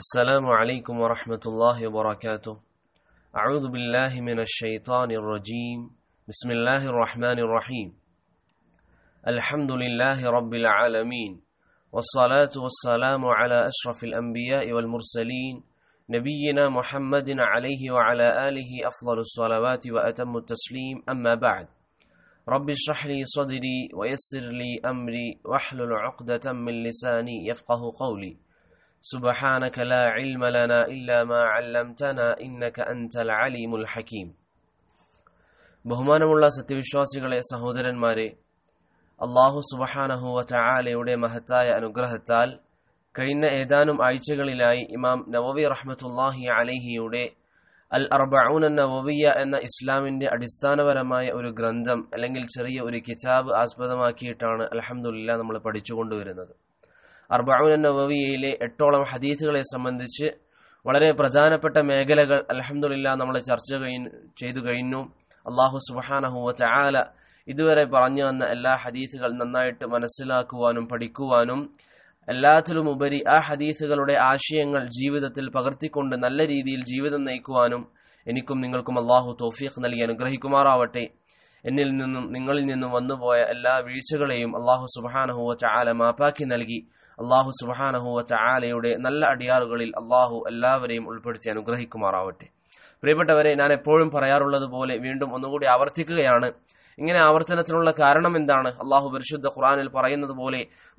السلام عليكم ورحمة الله وبركاته أعوذ بالله من الشيطان الرجيم بسم الله الرحمن الرحيم الحمد لله رب العالمين والصلاة والسلام على أشرف الأنبياء والمرسلين نبينا محمد عليه وعلى آله أفضل الصلوات وأتم التسليم أما بعد رب اشرح لي صدري ويسر لي أمري واحلل عقدة من لساني يفقه قولي سبحانك لا علم لنا إلا ما علمتنا إنك أنت العليم الحكيم ബഹുമാനമുള്ള സത്യവിശ്വാസികളെ സഹോദരന്മാരെ അള്ളാഹു സുബഹാനഹുവ ചായാലയുടെ മഹത്തായ അനുഗ്രഹത്താൽ കഴിഞ്ഞ ഏതാനും ആഴ്ചകളിലായി ഇമാം നവവി റഹ്മത്തുല്ലാഹി അലഹിയുടെ അൽ അർബഊൻ നവവിയ എന്ന ഇസ്ലാമിന്റെ അടിസ്ഥാനപരമായ ഒരു ഗ്രന്ഥം അല്ലെങ്കിൽ ചെറിയ ഒരു കിതാബ് ആസ്പദമാക്കിയിട്ടാണ് അലഹമുല്ല നമ്മൾ പഠിച്ചുകൊണ്ടുവരുന്നത് അർബഊൻ നവവിയയിലെ എട്ടോളം ഹദീസുകളെ സംബന്ധിച്ച് വളരെ പ്രധാനപ്പെട്ട മേഖലകൾ അലഹമുല്ല നമ്മൾ ചർച്ച ചെയ്തു കഴിഞ്ഞു അള്ളാഹു സുബഹാനഹുവ ചായാല ഇതുവരെ പറഞ്ഞു വന്ന എല്ലാ ഹദീസുകൾ നന്നായിട്ട് മനസ്സിലാക്കുവാനും പഠിക്കുവാനും എല്ലാത്തിലും ഉപരി ആ ഹദീസുകളുടെ ആശയങ്ങൾ ജീവിതത്തിൽ പകർത്തിക്കൊണ്ട് നല്ല രീതിയിൽ ജീവിതം നയിക്കുവാനും എനിക്കും നിങ്ങൾക്കും അള്ളാഹു തോഫീഖ് നൽകി അനുഗ്രഹിക്കുമാറാവട്ടെ എന്നിൽ നിന്നും നിങ്ങളിൽ നിന്നും വന്നുപോയ എല്ലാ വീഴ്ചകളെയും അള്ളാഹു സുബഹാനഹുവ ചായാല മാപ്പാക്കി നൽകി അള്ളാഹു സുബഹാനഹുവ ചായാലയുടെ നല്ല അടിയാറുകളിൽ അള്ളാഹു എല്ലാവരെയും ഉൾപ്പെടുത്തി അനുഗ്രഹിക്കുമാറാവട്ടെ പ്രിയപ്പെട്ടവരെ ഞാൻ എപ്പോഴും പറയാറുള്ളത് പോലെ വീണ്ടും ഒന്നുകൂടി ആവർത്തിക്കുകയാണ് ഇങ്ങനെ ആവർത്തനത്തിനുള്ള കാരണം എന്താണ് അള്ളാഹു പരിശുദ്ധ ഖുറാനിൽ പറയുന്നത് പോലെ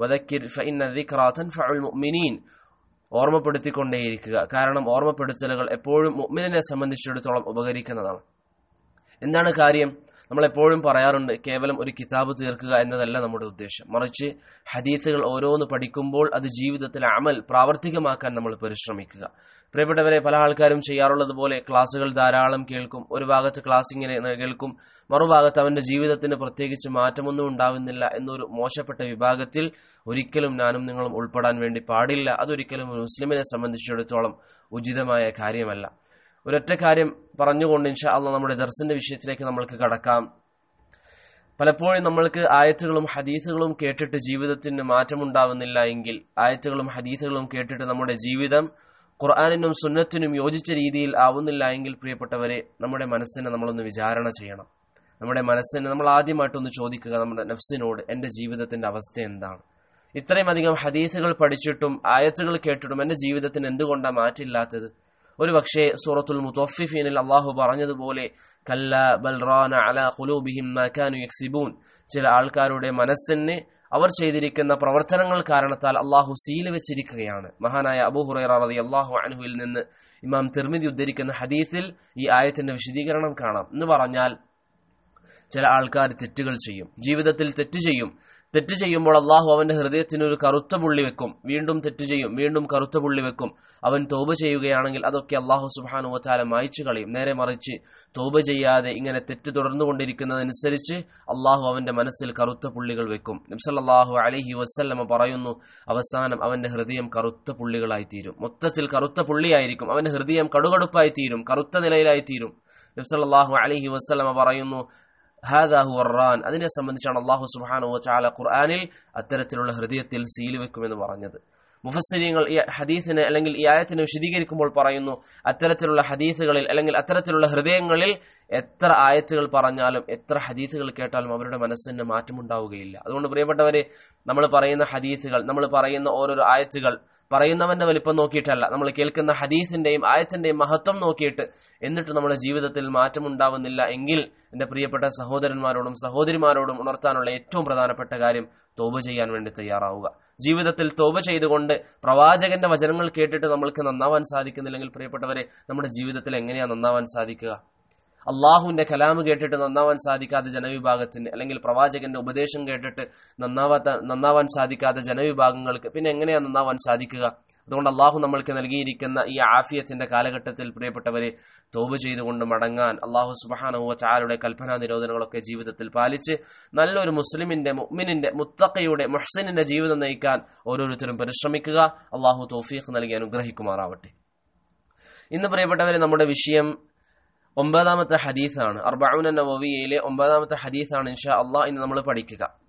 ഓർമ്മപ്പെടുത്തിക്കൊണ്ടേയിരിക്കുക കാരണം ഓർമ്മപ്പെടുത്തലുകൾ എപ്പോഴും മുഅ്മിനെ സംബന്ധിച്ചിടത്തോളം ഉപകരിക്കുന്നതാണ് എന്താണ് കാര്യം നമ്മൾ എപ്പോഴും പറയാറുണ്ട് കേവലം ഒരു കിതാബ് തീർക്കുക എന്നതല്ല നമ്മുടെ ഉദ്ദേശം മറിച്ച് ഹദീസുകൾ ഓരോന്ന് പഠിക്കുമ്പോൾ അത് ജീവിതത്തിൽ അമൽ പ്രാവർത്തികമാക്കാൻ നമ്മൾ പരിശ്രമിക്കുക പ്രിയപ്പെട്ടവരെ പല ആൾക്കാരും ചെയ്യാറുള്ളത് പോലെ ക്ലാസ്സുകൾ ധാരാളം കേൾക്കും ഒരു ഭാഗത്ത് ക്ലാസ് ഇങ്ങനെ കേൾക്കും മറുഭാഗത്ത് അവന്റെ ജീവിതത്തിന് പ്രത്യേകിച്ച് മാറ്റമൊന്നും ഉണ്ടാവുന്നില്ല എന്നൊരു മോശപ്പെട്ട വിഭാഗത്തിൽ ഒരിക്കലും ഞാനും നിങ്ങളും ഉൾപ്പെടാൻ വേണ്ടി പാടില്ല അതൊരിക്കലും മുസ്ലിമിനെ സംബന്ധിച്ചിടത്തോളം ഉചിതമായ കാര്യമല്ല ഒരൊറ്റ കാര്യം പറഞ്ഞുകൊണ്ട് ഇൻഷാ അള്ള നമ്മുടെ ദർസിന്റെ വിഷയത്തിലേക്ക് നമ്മൾക്ക് കടക്കാം പലപ്പോഴും നമ്മൾക്ക് ആയത്തുകളും ഹദീസുകളും കേട്ടിട്ട് ജീവിതത്തിന് മാറ്റമുണ്ടാവുന്നില്ല എങ്കിൽ ആയത്തുകളും ഹദീസുകളും കേട്ടിട്ട് നമ്മുടെ ജീവിതം ഖുർആാനിനും സുന്നത്തിനും യോജിച്ച രീതിയിൽ ആവുന്നില്ല എങ്കിൽ പ്രിയപ്പെട്ടവരെ നമ്മുടെ മനസ്സിനെ നമ്മളൊന്ന് വിചാരണ ചെയ്യണം നമ്മുടെ മനസ്സിനെ നമ്മൾ ആദ്യമായിട്ടൊന്ന് ചോദിക്കുക നമ്മുടെ നഫ്സിനോട് എൻ്റെ ജീവിതത്തിന്റെ അവസ്ഥ എന്താണ് ഇത്രയും അധികം ഹദീസുകൾ പഠിച്ചിട്ടും ആയത്തുകൾ കേട്ടിട്ടും എൻ്റെ ജീവിതത്തിന് എന്തുകൊണ്ടാണ് മാറ്റില്ലാത്തത് ഒരു പക്ഷേ സൂറത്തുൽ മുത്തോഫിഫീനിൽ അള്ളാഹു പറഞ്ഞതുപോലെ കല്ല ബൽറാന അല ഖുലൂബിഹിം മാക്കാനു യക്സിബൂൻ ചില ആൾക്കാരുടെ മനസ്സിന് അവർ ചെയ്തിരിക്കുന്ന പ്രവർത്തനങ്ങൾ കാരണത്താൽ അള്ളാഹു സീല് വെച്ചിരിക്കുകയാണ് മഹാനായ അബൂ ഹുറൈറ റതി അള്ളാഹു അൻഹുവിൽ നിന്ന് ഇമാം തിർമിതി ഉദ്ധരിക്കുന്ന ഹദീസിൽ ഈ ആയത്തിന്റെ വിശദീകരണം കാണാം എന്ന് പറഞ്ഞാൽ ചില ആൾക്കാർ തെറ്റുകൾ ചെയ്യും ജീവിതത്തിൽ തെറ്റ് ചെയ്യും തെറ്റ് ചെയ്യുമ്പോൾ അള്ളാഹു അവന്റെ ഹൃദയത്തിന് ഒരു കറുത്ത പുള്ളി വെക്കും വീണ്ടും തെറ്റ് ചെയ്യും വീണ്ടും കറുത്ത പുള്ളി വെക്കും അവൻ തോപ ചെയ്യുകയാണെങ്കിൽ അതൊക്കെ അള്ളാഹു സുബാനു വത്താല മായ്ച്ചു കളയും നേരെ മറിച്ച് തോപ ചെയ്യാതെ ഇങ്ങനെ തെറ്റ് തുടർന്നുകൊണ്ടിരിക്കുന്നതനുസരിച്ച് അള്ളാഹു അവന്റെ മനസ്സിൽ കറുത്ത പുള്ളികൾ വെക്കും നബ്സല്ലാഹു അലഹി വസ്ല്ലമ പറയുന്നു അവസാനം അവന്റെ ഹൃദയം കറുത്ത പുള്ളികളായി തീരും മൊത്തത്തിൽ കറുത്ത പുള്ളിയായിരിക്കും അവന്റെ ഹൃദയം കടുകടുപ്പായി തീരും കറുത്ത നിലയിലായി തീരും നബ്സല്ലാഹു അലഹി വസ്ല്ലമ പറയുന്നു ഹാദാഹു അറാൻ അതിനെ സംബന്ധിച്ചാണ് അള്ളാഹു സുബാനു ചാല ഖുർആാനിൽ അത്തരത്തിലുള്ള ഹൃദയത്തിൽ സീല് വെക്കുമെന്ന് പറഞ്ഞത് മുഫസ്സിരിങ്ങൾ ഈ ഹദീസിനെ അല്ലെങ്കിൽ ഈ ആയത്തിനെ വിശദീകരിക്കുമ്പോൾ പറയുന്നു അത്തരത്തിലുള്ള ഹദീസുകളിൽ അല്ലെങ്കിൽ അത്തരത്തിലുള്ള ഹൃദയങ്ങളിൽ എത്ര ആയത്തുകൾ പറഞ്ഞാലും എത്ര ഹദീസുകൾ കേട്ടാലും അവരുടെ മനസ്സിന് മാറ്റമുണ്ടാവുകയില്ല അതുകൊണ്ട് പ്രിയപ്പെട്ടവരെ നമ്മൾ പറയുന്ന ഹദീസുകൾ നമ്മൾ പറയുന്ന ഓരോരോ ആയത്തുകൾ പറയുന്നവന്റെ വലിപ്പം നോക്കിയിട്ടല്ല നമ്മൾ കേൾക്കുന്ന ഹദീസിന്റെയും ആയത്തിന്റെയും മഹത്വം നോക്കിയിട്ട് എന്നിട്ട് നമ്മുടെ ജീവിതത്തിൽ മാറ്റമുണ്ടാവുന്നില്ല എങ്കിൽ എന്റെ പ്രിയപ്പെട്ട സഹോദരന്മാരോടും സഹോദരിമാരോടും ഉണർത്താനുള്ള ഏറ്റവും പ്രധാനപ്പെട്ട കാര്യം തോപ ചെയ്യാൻ വേണ്ടി തയ്യാറാവുക ജീവിതത്തിൽ തോപ ചെയ്തുകൊണ്ട് പ്രവാചകന്റെ വചനങ്ങൾ കേട്ടിട്ട് നമ്മൾക്ക് നന്നാവാൻ സാധിക്കുന്നില്ലെങ്കിൽ പ്രിയപ്പെട്ടവരെ നമ്മുടെ ജീവിതത്തിൽ എങ്ങനെയാ നന്നാവാൻ സാധിക്കുക അള്ളാഹുവിന്റെ കലാമ് കേട്ടിട്ട് നന്നാവാൻ സാധിക്കാത്ത ജനവിഭാഗത്തിന് അല്ലെങ്കിൽ പ്രവാചകന്റെ ഉപദേശം കേട്ടിട്ട് നന്നാവാത്ത നന്നാവാൻ സാധിക്കാത്ത ജനവിഭാഗങ്ങൾക്ക് പിന്നെ എങ്ങനെയാ നന്നാവാൻ സാധിക്കുക അതുകൊണ്ട് അള്ളാഹു നമ്മൾക്ക് നൽകിയിരിക്കുന്ന ഈ ആഫിയത്തിന്റെ കാലഘട്ടത്തിൽ പ്രിയപ്പെട്ടവരെ തോപ് ചെയ്തുകൊണ്ട് മടങ്ങാൻ അള്ളാഹു സുബാനഹുവ ചാരുടെ കൽപ്പനാ നിരോധനങ്ങളൊക്കെ ജീവിതത്തിൽ പാലിച്ച് നല്ലൊരു മുസ്ലിമിന്റെ മുഅ്മിനിന്റെ മുത്തക്കയുടെ മുഹ്സിനിന്റെ ജീവിതം നയിക്കാൻ ഓരോരുത്തരും പരിശ്രമിക്കുക അള്ളാഹു തൗഫീഖ് നൽകി അനുഗ്രഹിക്കുമാറാവട്ടെ ഇന്ന് പ്രിയപ്പെട്ടവരെ നമ്മുടെ വിഷയം ഒമ്പതാമത്തെ ഹദീസാണ് അർബഊന നവവിയയിലെ ഒമ്പതാമത്തെ ഹദീസാണ് ഇൻഷാ അള്ളാഹ് ഇന്ന് നമ്മൾ പഠിക്കുക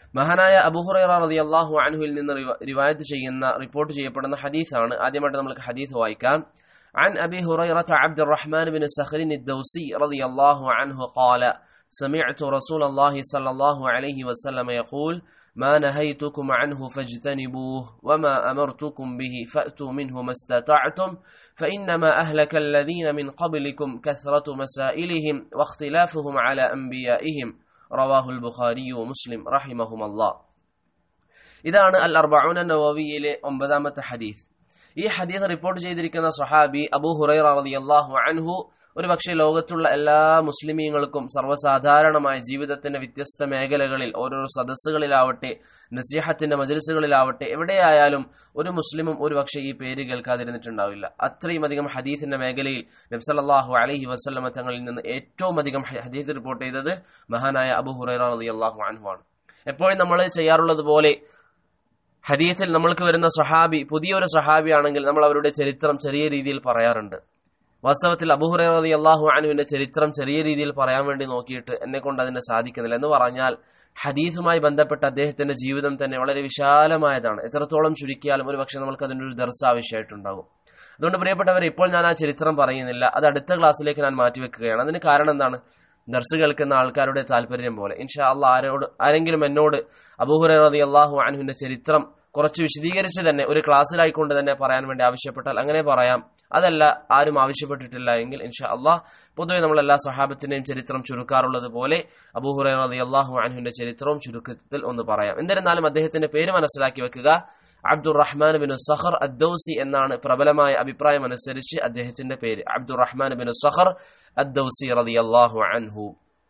മഹാനായ അബുഹുറൈറ റളിയല്ലാഹു അൻഹുവിൽ നിന്ന് റിവ- റിവായത്ത് ചെയ്യുന്ന റിപ്പോർട്ട് ചെയ്യപ്പെടുന്ന ഹദീസാണ് ആദ്യമായിട്ട് നമുക്ക് ഹദീസ് വായിക്കാം عن أبي هريرة عبد الرحمن بن سخر الدوسي رضي الله عنه قال سمعت رسول الله صلى الله عليه وسلم يقول ما نهيتكم عنه فاجتنبوه وما أمرتكم به فأتوا منه ما استطعتم فإنما أهلك الذين من قبلكم كثرة مسائلهم واختلافهم على أنبيائهم رواه البخاري ومسلم رحمهم الله ഇതാണ് അൽ അർബഊന നവവിയിലെ ഒമ്പതാമത്തെ ഹദീസ് ഈ ഹദീസ് റിപ്പോർട്ട് ചെയ്തിരിക്കുന്ന സഹാബി അബൂ ഹുറൈറ റളിയല്ലാഹു അൻഹു ഒരു പക്ഷേ ലോകത്തുള്ള എല്ലാ മുസ്ലിമീങ്ങൾക്കും സർവ്വസാധാരണമായ ജീവിതത്തിന്റെ വ്യത്യസ്ത മേഖലകളിൽ ഓരോരോ സദസ്സുകളിലാവട്ടെ നസീഹത്തിന്റെ മജലിസുകളിലാവട്ടെ എവിടെയായാലും ഒരു മുസ്ലിമും ഒരു പക്ഷേ ഈ പേര് കേൾക്കാതിരുന്നിട്ടുണ്ടാവില്ല അത്രയും അധികം ഹദീസിന്റെ മേഖലയിൽ നബ്സല്ലാഹു അലഹി വസ്ലമ തങ്ങളിൽ നിന്ന് ഏറ്റവും അധികം ഹദീസ് റിപ്പോർട്ട് ചെയ്തത് മഹാനായ അബു ഹുറൈറ റളിയല്ലാഹു അൻഹു ആണ് എപ്പോഴും നമ്മൾ ചെയ്യാറുള്ളത് പോലെ ഹദീസിൽ നമ്മൾക്ക് വരുന്ന സഹാബി പുതിയൊരു സഹാബി ആണെങ്കിൽ നമ്മൾ അവരുടെ ചരിത്രം ചെറിയ രീതിയിൽ പറയാറുണ്ട് വാസ്തവത്തിൽ അബുഹുറതി അള്ളാഹു അനുവിന്റെ ചരിത്രം ചെറിയ രീതിയിൽ പറയാൻ വേണ്ടി നോക്കിയിട്ട് എന്നെ കൊണ്ട് അതിന് സാധിക്കുന്നില്ല എന്ന് പറഞ്ഞാൽ ഹദീസുമായി ബന്ധപ്പെട്ട അദ്ദേഹത്തിന്റെ ജീവിതം തന്നെ വളരെ വിശാലമായതാണ് എത്രത്തോളം ചുരുക്കിയാലും ഒരു പക്ഷേ നമുക്ക് അതിൻ്റെ ഒരു ദർശ ആവശ്യമായിട്ടുണ്ടാകും അതുകൊണ്ട് പ്രിയപ്പെട്ടവരെ ഇപ്പോൾ ഞാൻ ആ ചരിത്രം പറയുന്നില്ല അത് അടുത്ത ക്ലാസ്സിലേക്ക് ഞാൻ മാറ്റിവെക്കുകയാണ് അതിന് കാരണം എന്താണ് ദർസ് കേൾക്കുന്ന ആൾക്കാരുടെ താല്പര്യം പോലെ ഇൻഷാ അള്ളാഹ് ആരോട് ആരെങ്കിലും എന്നോട് അബൂഹുറതി അള്ളാഹു അൻഹുവിന്റെ ചരിത്രം കുറച്ച് വിശദീകരിച്ച് തന്നെ ഒരു ക്ലാസ്സിലായിക്കൊണ്ട് തന്നെ പറയാൻ വേണ്ടി ആവശ്യപ്പെട്ടാൽ അങ്ങനെ പറയാം അതല്ല ആരും ആവശ്യപ്പെട്ടിട്ടില്ല എങ്കിൽ ഇൻഷാ അള്ളാഹ് പൊതുവെ നമ്മൾ എല്ലാ സഹാബത്തിന്റെയും ചരിത്രം ചുരുക്കാറുള്ളത് പോലെ അബൂഹുറതി അള്ളാഹു അൻഹുവിന്റെ ചരിത്രവും ചുരുക്കത്തിൽ ഒന്ന് പറയാം എന്നിരുന്നാലും അദ്ദേഹത്തിന്റെ പേര് മനസ്സിലാക്കി വെക്കുക അബ്ദുറഹ്മാൻ ബിൻ സഹർ അദ്ദൌസി എന്നാണ് പ്രബലമായ അഭിപ്രായം അനുസരിച്ച് അദ്ദേഹത്തിന്റെ പേര് അബ്ദുറഹ്മാൻ ബിൻ സഹർ അദ്ദൌസി റളിയല്ലാഹു അൻഹു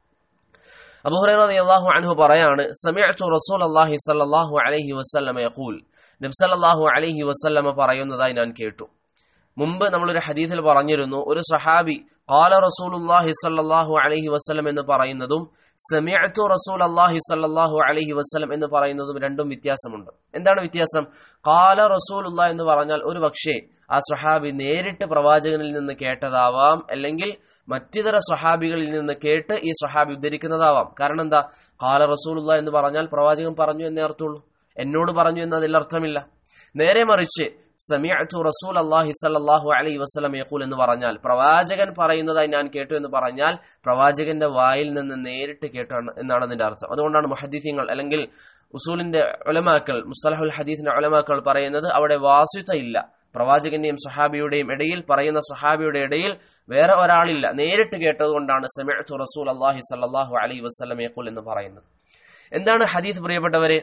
അബൂ ഹുറൈറ റളിയല്ലാഹു അൻഹു പറയാണ് സമിഅ്തു റസൂലല്ലാഹി സ്വല്ലല്ലാഹു അലൈഹി വസല്ലമ യഖൂൽ നബി സല്ലല്ലാഹു അലൈഹി വസല്ലമ പറയുന്നതായി ഞാൻ കേട്ടു മുമ്പ് നമ്മളൊരു ഹദീസിൽ പറഞ്ഞിരുന്നു ഒരു സഹാബി ഖാല റസൂലുള്ളാഹി സ്വല്ലല്ലാഹു അലൈഹി വസല്ലം എന്ന് പറയുന്നതും സമിഅ്തു റസൂലല്ലാഹി സ്വല്ലല്ലാഹു അലൈഹി വസല്ലം എന്ന് പറയുന്നതും രണ്ടും വ്യത്യാസമുണ്ട് എന്താണ് വ്യത്യാസം ഖാല റസൂലുള്ള എന്ന് പറഞ്ഞാൽ ഒരു പക്ഷേ ആ സ്വഹാബി നേരിട്ട് പ്രവാചകനിൽ നിന്ന് കേട്ടതാവാം അല്ലെങ്കിൽ മറ്റിതര സ്വഹാബികളിൽ നിന്ന് കേട്ട് ഈ സ്വഹാബി ഉദ്ധരിക്കുന്നതാവാം കാരണം എന്താ ഖാല റസൂലുള്ള എന്ന് പറഞ്ഞാൽ പ്രവാചകൻ പറഞ്ഞു എന്നേ അർത്ഥമുള്ളൂ എന്നോട് പറഞ്ഞു എന്ന് അതിൽ അർത്ഥമില്ല നേരെ മറിച്ച് സമിഅ്തു റസൂൽ അള്ളാഹി സല്ലാഹു അലൈഹി വസ്ലം യഖൂൽ എന്ന് പറഞ്ഞാൽ പ്രവാചകൻ പറയുന്നതായി ഞാൻ കേട്ടു എന്ന് പറഞ്ഞാൽ പ്രവാചകന്റെ വായിൽ നിന്ന് നേരിട്ട് കേട്ടു എന്നാണ് അതിന്റെ അർത്ഥം അതുകൊണ്ടാണ് മുഹദ്ദീങ്ങൾ അല്ലെങ്കിൽ ഉസൂലിന്റെ ഉലമാക്കൾ മുസ്തലഹുൽ ഹദീസിന്റെ ഉലമാക്കൾ പറയുന്നത് അവിടെ വാസ്യുത ഇല്ല പ്രവാചകന്റെയും സഹാബിയുടെയും ഇടയിൽ പറയുന്ന സഹാബിയുടെ ഇടയിൽ വേറെ ഒരാളില്ല നേരിട്ട് കേട്ടതുകൊണ്ടാണ് സമിഅ്തു റസൂൽ അള്ളാഹി സല്ലാഹു അലൈഹി വസ്ലം യഖൂൽ എന്ന് പറയുന്നത് എന്താണ് ഹദീസ് പ്രിയപ്പെട്ടവരെ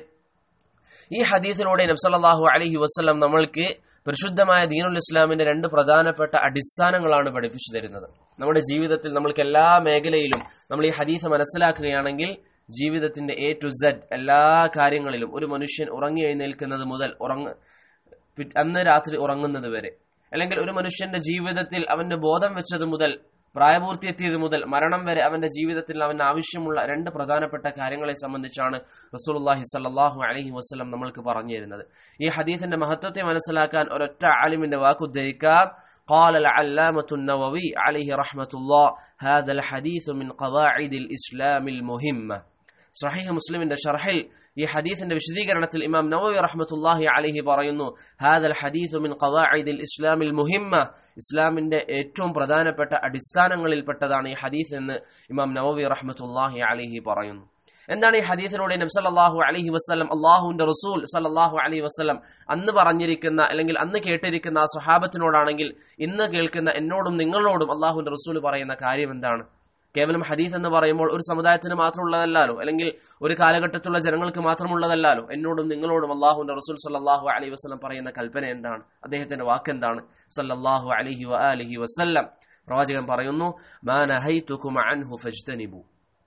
ഈ ഹദീസിലൂടെ നബ്സല്ലാഹു അലഹി വസ്ലം നമ്മൾക്ക് പരിശുദ്ധമായ ദീനുൽ ഇസ്ലാമിന്റെ രണ്ട് പ്രധാനപ്പെട്ട അടിസ്ഥാനങ്ങളാണ് പഠിപ്പിച്ചു തരുന്നത് നമ്മുടെ ജീവിതത്തിൽ നമ്മൾക്ക് എല്ലാ മേഖലയിലും നമ്മൾ ഈ ഹദീസ് മനസ്സിലാക്കുകയാണെങ്കിൽ ജീവിതത്തിന്റെ എ ടു സെഡ് എല്ലാ കാര്യങ്ങളിലും ഒരു മനുഷ്യൻ ഉറങ്ങി എഴുന്നേൽക്കുന്നത് മുതൽ ഉറങ്ങ അന്ന് രാത്രി ഉറങ്ങുന്നത് വരെ അല്ലെങ്കിൽ ഒരു മനുഷ്യന്റെ ജീവിതത്തിൽ അവന്റെ ബോധം വെച്ചത് മുതൽ പ്രായപൂർത്തിയെത്തിയത് മുതൽ മരണം വരെ അവന്റെ ജീവിതത്തിൽ അവന് ആവശ്യമുള്ള രണ്ട് പ്രധാനപ്പെട്ട കാര്യങ്ങളെ സംബന്ധിച്ചാണ് റസൂലുള്ളാഹി സല്ലല്ലാഹു അലൈഹി വസല്ലം നമ്മൾക്ക് പറഞ്ഞു തരുന്നത് ഈ ഹദീസിന്റെ മഹത്വത്തെ മനസ്സിലാക്കാൻ ഒരൊറ്റ ആലിമിന്റെ വാക്കുദ്ധരിക്കാം قال العلامة النووي عليه رحمة الله هذا الحديث من قواعد الإسلام المهمة സഹീഹ് മുസ്ലിമിന്റെ ഷർഹിൽ ഈ ഹദീസിന്റെ വിശദീകരണത്തിൽ ഇമാം നവവി റഹ്മത്തുല്ലാഹി അലൈഹി പറയുന്നു ഹാദൽ ഹദീസു മിൻ ഖവാഇദിൽ ഇസ്ലാമിൽ മുഹിമ്മ ഇസ്ലാമിന്റെ ഏറ്റവും പ്രധാനപ്പെട്ട അടിസ്ഥാനങ്ങളിൽപ്പെട്ടതാണ് ഈ ഹദീസ് എന്ന് ഇമാം നവവി റഹ്മത്തുല്ലാഹി അലൈഹി പറയുന്നു എന്താണ് ഈ ഹദീസിലൂടെ നബി സല്ലല്ലാഹു അലൈഹി വസല്ലം അള്ളാഹുവിന്റെ റസൂൽ സല്ലല്ലാഹു അലൈഹി വസല്ലം അന്ന് പറഞ്ഞിരിക്കുന്ന അല്ലെങ്കിൽ അന്ന് കേട്ടിരിക്കുന്ന ആ സ്വഹാബത്തിനോടാണെങ്കിൽ ഇന്ന് കേൾക്കുന്ന എന്നോടും നിങ്ങളോടും അള്ളാഹുവിന്റെ റസൂൽ പറയുന്ന കാര്യം എന്താണ് കേവലം ഹദീസ് എന്ന് പറയുമ്പോൾ ഒരു സമുദായത്തിന് മാത്രമുള്ളതല്ലാലോ അല്ലെങ്കിൽ ഒരു കാലഘട്ടത്തിലുള്ള ജനങ്ങൾക്ക് മാത്രമുള്ളതല്ലാലോ എന്നോടും നിങ്ങളോടും അള്ളാഹുന്റെ റസൂൽ സല്ലാഹു അലൈഹി വസ്ലം പറയുന്ന കൽപ്പന എന്താണ് അദ്ദേഹത്തിന്റെ വാക്ക് എന്താണ് സല്ലല്ലാഹു അലൈഹി വ അലിഹി വസല്ലം പ്രവാചകൻ പറയുന്നു മാ നഹൈതുകും അൻഹു ഫജ്തനിബു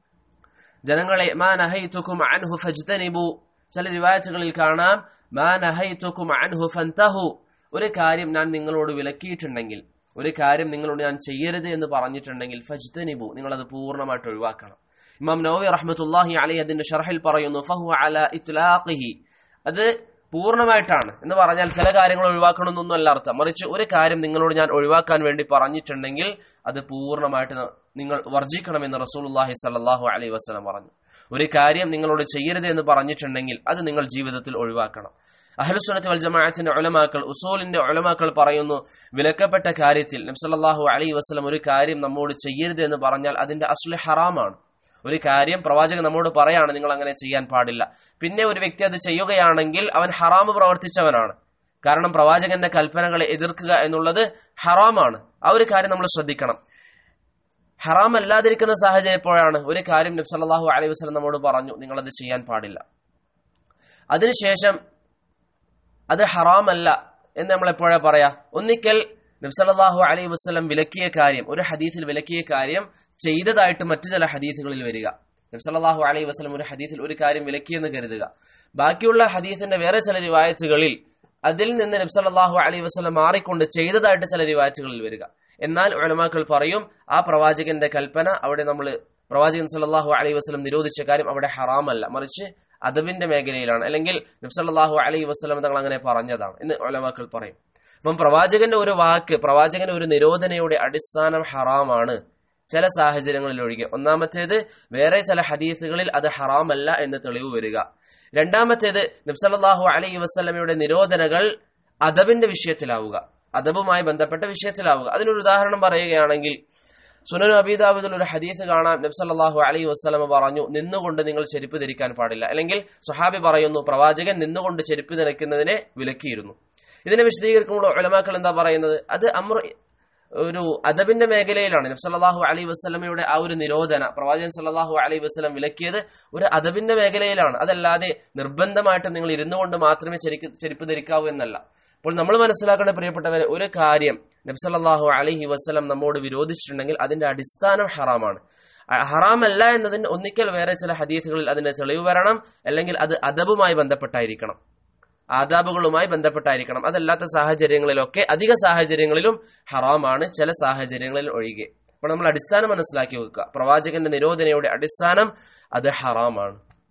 ജനങ്ങളെ മാ നഹൈതുകും അൻഹു ഫജ്തനിബു ചില റിവായത്തുകളിൽ കാണാം മാ നഹൈതുകും അൻഹു ഫൻതഹു ഒരു കാര്യം ഞാൻ നിങ്ങളോട് വിലക്കിയിട്ടുണ്ടെങ്കിൽ ഒരു കാര്യം നിങ്ങളോട് ഞാൻ ചെയ്യരുത് എന്ന് പറഞ്ഞിട്ടുണ്ടെങ്കിൽ ഫജ്തനിബു നിങ്ങൾ അത് പൂർണ്ണമായിട്ട് ഒഴിവാക്കണം ഇമാം നവവി റഹ്മത്തുല്ലാഹി അലൈഹി അതിന്റെ ഷർഹിൽ പറയുന്നു ഫഹു അല ഇത്ലാഖിഹി അത് പൂർണ്ണമായിട്ടാണ് എന്ന് പറഞ്ഞാൽ ചില കാര്യങ്ങൾ ഒഴിവാക്കണമെന്നൊന്നുമല്ല അർത്ഥം മറിച്ച് ഒരു കാര്യം നിങ്ങളോട് ഞാൻ ഒഴിവാക്കാൻ വേണ്ടി പറഞ്ഞിട്ടുണ്ടെങ്കിൽ അത് പൂർണ്ണമായിട്ട് ന- നിങ്ങൾ വർജിക്കണമെന്ന് റസൂലുള്ളാഹി സല്ലല്ലാഹു അലൈഹി വസല്ലം പറഞ്ഞു ഒരു കാര്യം നിങ്ങളോട് ചെയ്യരുത് എന്ന് പറഞ്ഞിട്ടുണ്ടെങ്കിൽ അത് നിങ്ങൾ ജീവിതത്തിൽ ഒഴിവാക്കണം അഹ്ലുസുന്നത്ത് വൽ ജമാഅത്തിന്റെ ഉലമാക്കൾ ഉസൂലിന്റെ ഉലമാക്കൾ പറയുന്നു വിലക്കപ്പെട്ട കാര്യത്തിൽ നബ്സല്ലാഹു അലൈഹി വസല്ലം ഒരു കാര്യം നമ്മോട് ചെയ്യരുത് എന്ന് പറഞ്ഞാൽ അതിന്റെ അസ്ലി ഹറാമാണ് ഒരു കാര്യം പ്രവാചകൻ നമ്മോട് പറയാണ് നിങ്ങൾ അങ്ങനെ ചെയ്യാൻ പാടില്ല പിന്നെ ഒരു വ്യക്തി അത് ചെയ്യുകയാണെങ്കിൽ അവൻ ഹറാമ് പ്രവർത്തിച്ചവനാണ് കാരണം പ്രവാചകന്റെ കൽപ്പനകളെ എതിർക്കുക എന്നുള്ളത് ഹറാമാണ് ആ ഒരു കാര്യം നമ്മൾ ശ്രദ്ധിക്കണം ഹറാം അല്ലാതിരിക്കുന്ന സാഹചര്യം എപ്പോഴാണ് ഒരു കാര്യം നബ്സല്ലാഹു അലൈഹി വസ്ലം നമ്മോട് പറഞ്ഞു നിങ്ങളത് ചെയ്യാൻ പാടില്ല അതിനുശേഷം അത് ഹറാമല്ല എന്ന് നമ്മൾ എപ്പോഴാ പറയാ ഒന്നിക്കൽ നബ്സല്ലാഹു അലൈഹി വസ്ലം വിലക്കിയ കാര്യം ഒരു ഹദീസിൽ വിലക്കിയ കാര്യം ചെയ്തതായിട്ട് മറ്റു ചില ഹദീസുകളിൽ വരിക നബ്സല്ലാഹു അലൈഹി വസ്ലം ഒരു ഹദീസിൽ ഒരു കാര്യം വിലക്കിയെന്ന് കരുതുക ബാക്കിയുള്ള ഹദീസിന്റെ വേറെ ചില റിവായത്തുകളിൽ അതിൽ നിന്ന് നബ്സല്ലാഹു അലൈഹി വസ്ലം മാറിക്കൊണ്ട് ചെയ്തതായിട്ട് ചില റിവായത്തുകളിൽ വരിക എന്നാൽ ഉലമാക്കൾ പറയും ആ പ്രവാചകന്റെ കൽപ്പന അവിടെ നമ്മൾ പ്രവാചകൻ സല്ലല്ലാഹു അലൈഹി വസ്ലം നിരോധിച്ച കാര്യം അവിടെ ഹറാമല്ല മറിച്ച് അദബിന്റെ മേഖലയിലാണ് അല്ലെങ്കിൽ നബ്സല്ലാഹു അലൈഹി വസ്ലം തങ്ങൾ അങ്ങനെ പറഞ്ഞതാണ് എന്ന് ഉലമാക്കൾ പറയും അപ്പം പ്രവാചകന്റെ ഒരു വാക്ക് പ്രവാചകന്റെ ഒരു നിരോധനയുടെ അടിസ്ഥാനം ഹറാമാണ് ചില സാഹചര്യങ്ങളിൽ ഒഴികെ ഒന്നാമത്തേത് വേറെ ചില ഹദീസുകളിൽ അത് ഹറാമല്ല എന്ന് തെളിവ് വരിക രണ്ടാമത്തേത് നബ്സല്ലാഹു അലൈഹി വസ്ലമയുടെ നിരോധനകൾ അദബിന്റെ വിഷയത്തിലാവുക അദബുമായി ബന്ധപ്പെട്ട വിഷയത്തിലാവുക അതിനൊരു ഉദാഹരണം പറയുകയാണെങ്കിൽ സുനൻ അബീദാബുദിൽ ഒരു ഹദീസ് കാണാൻ നബ്സല്ലാഹു അലൈഹി വസ്ലമ പറഞ്ഞു നിന്നുകൊണ്ട് നിങ്ങൾ ചെരുപ്പ് ധരിക്കാൻ പാടില്ല അല്ലെങ്കിൽ സുഹാബി പറയുന്നു പ്രവാചകൻ നിന്നുകൊണ്ട് ചെരുപ്പ് ധരിക്കുന്നതിനെ വിലക്കിയിരുന്നു ഇതിനെ വിശദീകരിക്കുമ്പോൾ ഉലമാക്കൾ എന്താ പറയുന്നത് അത് അമ്ര ഒരു അദബിന്റെ മേഖലയിലാണ് നബ്സല്ലാഹു അലൈഹി വസ്ലമയുടെ ആ ഒരു നിരോധന പ്രവാചകൻ സല്ലാഹു അലൈഹി വസ്ലം വിലക്കിയത് ഒരു അദബിന്റെ മേഖലയിലാണ് അതല്ലാതെ നിർബന്ധമായിട്ട് നിങ്ങൾ ഇരുന്നു കൊണ്ട് മാത്രമേ ചെരിക്ക് ചെരുപ്പ് ധരിക്കാവൂ എന്നല്ല അപ്പോൾ നമ്മൾ മനസ്സിലാക്കേണ്ട പ്രിയപ്പെട്ടവരെ ഒരു കാര്യം നബ്സല്ലാഹു അലൈഹി വസ്ലം നമ്മോട് വിരോധിച്ചിട്ടുണ്ടെങ്കിൽ അതിന്റെ അടിസ്ഥാനം ഹറാമാണ് അ- ഹറാമല്ല എന്നതിന് ഒന്നിക്കൽ വേറെ ചില ഹദീസുകളിൽ അതിന്റെ തെളിവ് വരണം അല്ലെങ്കിൽ അത് അദബുമായി ബന്ധപ്പെട്ടായിരിക്കണം ആദാബുകളുമായി ബന്ധപ്പെട്ടായിരിക്കണം അതല്ലാത്ത സാഹചര്യങ്ങളിലൊക്കെ അധിക സാഹചര്യങ്ങളിലും ഹറാമാണ് ചില സാഹചര്യങ്ങളിൽ ഒഴികെ അപ്പോൾ നമ്മൾ അടിസ്ഥാനം മനസ്സിലാക്കി വെക്കുക പ്രവാചകന്റെ നിരോധനയുടെ അടിസ്ഥാനം അത് ഹറാമാണ്